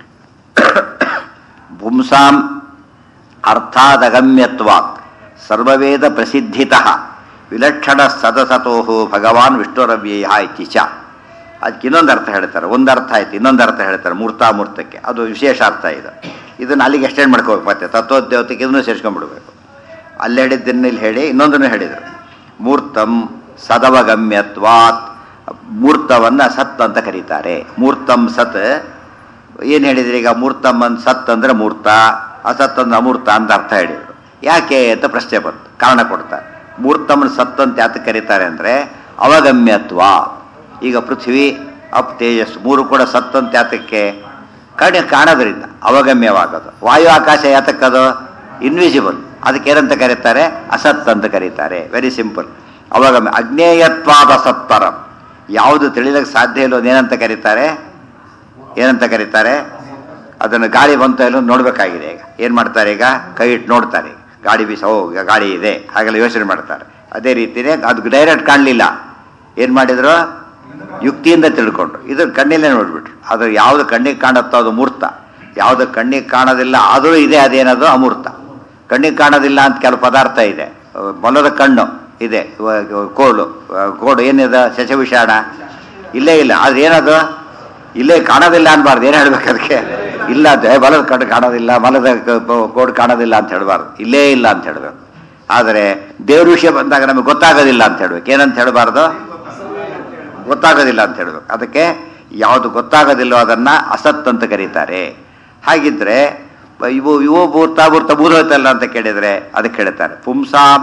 ಪುಂಸಾಂ ಅರ್ಥಾದಗಮ್ಯತ್ವಾತ್ ಸರ್ವವೇದ ಪ್ರಸಿದ್ಧಿತಃ ವಿಲಕ್ಷಣ ಸದಸತೋ ಭಗವಾನ್ ವಿಷ್ಣುರವ್ಯಯ ಇತಿ ಚ ಅದಕ್ಕೆ ಇನ್ನೊಂದು ಅರ್ಥ ಹೇಳ್ತಾರೆ ಒಂದು ಅರ್ಥ ಆಯ್ತು ಇನ್ನೊಂದು ಅರ್ಥ ಹೇಳ್ತಾರೆ ಮೂರ್ತಾಮೂರ್ತಕ್ಕೆ ಅದು ವಿಶೇಷ ಅರ್ಥ ಇದು ಇದನ್ನು ಅಲ್ಲಿಗೆ ಎಕ್ಸ್ಟೆಂಡ್ ಮಾಡ್ಕೋಬೇಕು ಮತ್ತೆ ತತ್ವೋದ್ಯೋಗಕ್ಕೆ ಇದನ್ನು ಸೇರಿಸ್ಕೊಂಡ್ಬಿಡ್ಬೇಕು ಅಲ್ಲಿ ಹೇಳಿದ್ದನ್ನು ಇಲ್ಲಿ ಹೇಳಿ ಇನ್ನೊಂದನ್ನು ಹೇಳಿದರು ಮೂರ್ತಂ ಸದವಗಮ್ಯತ್ವಾತ್ ಮೂರ್ತವನ್ನು ಸತ್ ಅಂತ ಕರೀತಾರೆ ಮೂರ್ತಂ ಸತ್ ಏನು ಹೇಳಿದ್ರಿ ಈಗ ಮೂರ್ತಂ ಅಂತ ಸತ್ ಅಂದರೆ ಮೂರ್ತ ಅಸತ್ ಅಂದ್ರೆ ಅಮೂರ್ತ ಅಂತ ಅರ್ಥ ಹೇಳಿದರು ಯಾಕೆ ಅಂತ ಪ್ರಶ್ನೆ ಬಂತು ಕಾರಣ ಕೊಡ್ತಾರೆ ಮೂರ್ತಮ್ಮನ ಸತ್ ಅಂತ ಯಾತಕ್ಕೆ ಕರೀತಾರೆ ಅಂದರೆ ಅವಗಮ್ಯತ್ವ ಈಗ ಪೃಥ್ವಿ ಅಪ್ ತೇಜಸ್ ಮೂರು ಕೂಡ ಸತ್ ಅಂತ ಯಾತಕ್ಕೆ ಕಡೆ ಕಾಣೋದ್ರಿಂದ ಅವಗಮ್ಯವಾಗೋದು ವಾಯು ಆಕಾಶ ಯಾತಕ್ಕದು ಇನ್ವಿಸಿಬಲ್ ಅದಕ್ಕೆ ಏನಂತ ಕರೀತಾರೆ ಅಸತ್ ಅಂತ ಕರೀತಾರೆ ವೆರಿ ಸಿಂಪಲ್ ಅವಾಗ ಅಜ್ಞೇಯತ್ವಾದ ಸತ್ಪರಂ ಯಾವುದು ತಿಳಿಲಕ್ಕೆ ಸಾಧ್ಯ ಇಲ್ಲ ಏನಂತ ಕರೀತಾರೆ ಏನಂತ ಕರೀತಾರೆ ಅದನ್ನು ಗಾಳಿ ಬಂತ ಎಲ್ಲ ನೋಡಬೇಕಾಗಿದೆ ಈಗ ಏನು ಮಾಡ್ತಾರೆ ಈಗ ಕೈ ಇಟ್ಟು ನೋಡ್ತಾರೆ ಗಾಡಿ ಬೀಸ ಓ ಈಗ ಗಾಡಿ ಇದೆ ಹಾಗೆಲ್ಲ ಯೋಚನೆ ಮಾಡ್ತಾರೆ ಅದೇ ರೀತಿಯೇ ಅದು ಡೈರೆಕ್ಟ್ ಕಾಣಲಿಲ್ಲ ಏನು ಮಾಡಿದ್ರು ಯುಕ್ತಿಯಿಂದ ತಿಳ್ಕೊಂಡ್ರು ಇದು ಕಣ್ಣಿಲ್ಲೇ ನೋಡ್ಬಿಟ್ರು ಅದು ಯಾವುದು ಕಣ್ಣಿಗೆ ಕಾಣುತ್ತೋ ಅದು ಮೂರ್ತ ಯಾವುದು ಕಣ್ಣಿಗೆ ಕಾಣೋದಿಲ್ಲ ಆದರೂ ಇದೆ ಅದೇನದು ಅಮೂರ್ತ ಕಣ್ಣಿಗೆ ಕಾಣೋದಿಲ್ಲ ಅಂತ ಕೆಲವು ಪದಾರ್ಥ ಇದೆ ಮೊಲದ ಕಣ್ಣು ಇದೆ ಇವ- ಕೋಲು ಕೋಡು ಏನಿದೆ ಶಶವಿಷಾಣ ಇಲ್ಲೇ ಇಲ್ಲ ಆದ್ರೆ ಏನದು ಇಲ್ಲೇ ಕಾಣೋದಿಲ್ಲ ಅನ್ಬಾರ್ದು ಏನು ಹೇಳ್ಬೇಕು ಅದಕ್ಕೆ ಇಲ್ಲ ಅಂತ ಏ, ಬಲದ ಕಣ್ಣು ಕಾಣೋದಿಲ್ಲ ಮಲದ ಕೋಡ್ ಕಾಣೋದಿಲ್ಲ ಅಂತ ಹೇಳ್ಬಾರ್ದು ಇಲ್ಲೇ ಇಲ್ಲ ಅಂತ ಹೇಳ್ಬೇಕು ಆದರೆ ದೇವ್ರ ವಿಷಯ ಬಂದಾಗ ನಮಗೆ ಗೊತ್ತಾಗೋದಿಲ್ಲ ಅಂತ ಹೇಳ್ಬೇಕು ಏನಂತ ಹೇಳ್ಬಾರ್ದು ಗೊತ್ತಾಗೋದಿಲ್ಲ ಅಂತ ಹೇಳ್ಬೇಕು ಅದಕ್ಕೆ ಯಾವುದು ಗೊತ್ತಾಗೋದಿಲ್ಲೋ ಅದನ್ನ ಅಸತ್ ಅಂತ ಕರೀತಾರೆ ಹಾಗಿದ್ರೆ ಇವು ಇವು ಭೂತ ಭೂತ ಭೂತಲ್ಲ ಅಂತ ಕೇಳಿದ್ರೆ ಅದಕ್ಕೆ ಹೇಳ್ತಾರೆ ಪುಂಸಾಂ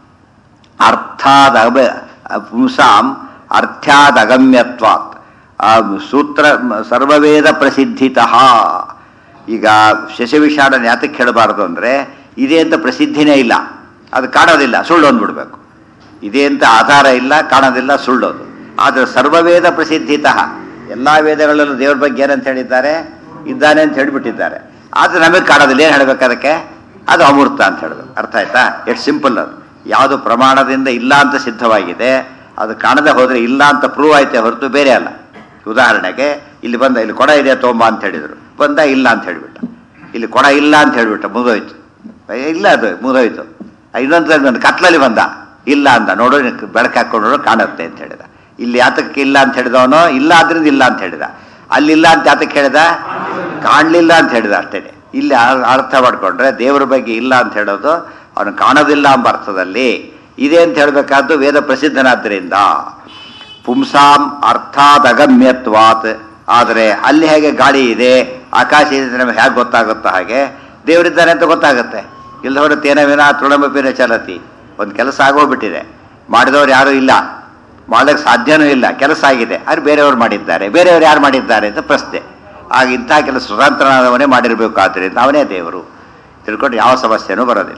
ಅರ್ಥಾದ ಪುಂಸಾಂ ಅರ್ಥ್ಯಾದ ಅಗಮ್ಯತ್ವಾತ್ ಆ ಸೂತ್ರ ಸರ್ವವೇದ ಪ್ರಸಿದ್ಧಿತಃ ಈಗ ಶಶವಿಷಾಣ ಯಾತಕ್ಕೆ ಹೇಳಬಾರದು ಅಂದರೆ ಇದೆ ಅಂತ ಪ್ರಸಿದ್ಧಿನೇ ಇಲ್ಲ ಅದು ಕಾಣೋದಿಲ್ಲ ಸುಳ್ಳು ಅಂದ್ಬಿಡ್ಬೇಕು ಇದೆ ಅಂತ ಆಧಾರ ಇಲ್ಲ ಕಾಣೋದಿಲ್ಲ ಸುಳ್ಳೋದು ಆದರೆ ಸರ್ವವೇದ ಪ್ರಸಿದ್ಧಿತಃ ಎಲ್ಲ ವೇದಗಳಲ್ಲೂ ದೇವ್ರ ಬಗ್ಗೆ ಏನಂತ ಹೇಳಿದ್ದಾರೆ ಇದ್ದಾನೆ ಅಂತ ಹೇಳಿಬಿಟ್ಟಿದ್ದಾರೆ ಆದರೆ ನಮಗೆ ಕಾಣೋದಿಲ್ಲ ಏನು ಹೇಳ್ಬೇಕು ಅದಕ್ಕೆ ಅದು ಅಮೂರ್ತ ಅಂತ ಹೇಳೋದು ಅರ್ಥ ಆಯ್ತಾ ಎಷ್ಟು ಸಿಂಪಲ್ ಅದು ಯಾವುದು ಪ್ರಮಾಣದಿಂದ ಇಲ್ಲ ಅಂತ ಸಿದ್ಧವಾಗಿದೆ ಅದು ಕಾಣದೆ ಹೋದರೆ ಇಲ್ಲ ಅಂತ ಪ್ರೂವ್ ಆಯ್ತೆ ಹೊರತು ಬೇರೆ ಅಲ್ಲ ಉದಾಹರಣೆಗೆ ಇಲ್ಲಿ ಬಂದ ಇಲ್ಲಿ ಕೊಡ ಇದೆ ತೋಂಬ ಅಂತ ಹೇಳಿದರು ಬಂದ ಇಲ್ಲ ಅಂತ ಹೇಳಿಬಿಟ್ಟ ಇಲ್ಲಿ ಕೊಡ ಇಲ್ಲ ಅಂತ ಹೇಳಿಬಿಟ್ಟ ಮುಗಿದೋಯ್ತು ಇಲ್ಲ ಅದು ಮುಗಿದೋಯ್ತು ಇನ್ನೊಂದು ನನ್ನ ಕತ್ಲಲ್ಲಿ ಬಂದ ಇಲ್ಲ ಅಂತ ನೋಡು ಬೆಳಕು ಹಾಕೊಂಡು ನೋಡು ಕಾಣುತ್ತೆ ಅಂತ ಹೇಳಿದ ಇಲ್ಲಿ ಯಾತಕ್ಕೆ ಇಲ್ಲ ಅಂತ ಹೇಳಿದವನು ಇಲ್ಲ ಆದ್ರಿಂದ ಇಲ್ಲ ಅಂತ ಹೇಳಿದ ಅಲ್ಲಿಲ್ಲ ಅಂತ ಯಾತಕ್ಕೆ ಹೇಳಿದ ಕಾಣಲಿಲ್ಲ ಅಂತ ಹೇಳಿದ ಅಷ್ಟೇ ಇಲ್ಲಿ ಆ- ಅರ್ಥ ಮಾಡ್ಕೊಂಡ್ರೆ ದೇವರ ಬಗ್ಗೆ ಇಲ್ಲ ಅಂತ ಹೇಳೋದು ಅವನು ಕಾಣೋದಿಲ್ಲ ಎಂಬ ಅರ್ಥದಲ್ಲಿ ಇದೆ ಅಂತ ಹೇಳಬೇಕಾದ್ದು ವೇದ ಪ್ರಸಿದ್ಧನಾದ್ದರಿಂದ ಪುಂಸಾಂ ಅರ್ಥಾತ್ ಅಗಮ್ಯತ್ವಾತ್ ಆದರೆ ಅಲ್ಲಿ ಹೇಗೆ ಗಾಳಿ ಇದೆ ಆಕಾಶ ಇದೆ ಅಂತ ನಮಗೆ ಹೇಗೆ ಗೊತ್ತಾಗುತ್ತೋ ಹಾಗೆ ದೇವರಿದ್ದಾನೆ ಅಂತ ಗೊತ್ತಾಗುತ್ತೆ ಇಲ್ಲ ಹೊರತು ಏನವೇನ ತೃಣಮಪಿನ ಚಲತಿ ಒಂದು ಕೆಲಸ ಆಗೋಗ್ಬಿಟ್ಟಿದೆ ಮಾಡಿದವರು ಯಾರೂ ಇಲ್ಲ ಮಾಡೋಕ್ಕೆ ಸಾಧ್ಯನೂ ಇಲ್ಲ ಕೆಲಸ ಆಗಿದೆ ಅದು ಬೇರೆಯವರು ಮಾಡಿದ್ದಾರೆ ಬೇರೆಯವರು ಯಾರು ಮಾಡಿದ್ದಾರೆ ಅಂತ ಪ್ರಶ್ನೆ ಆಗ ಇಂಥ ಕೆಲಸ ಸ್ವತಂತ್ರನಾದವನೇ ಮಾಡಿರಬೇಕು ಆದ್ದರಿಂದ ಅವನೇ ದೇವರು ತಿಳ್ಕೊಂಡು ಯಾವ ಸಮಸ್ಯೆನೂ ಬರೋದಿಲ್ಲ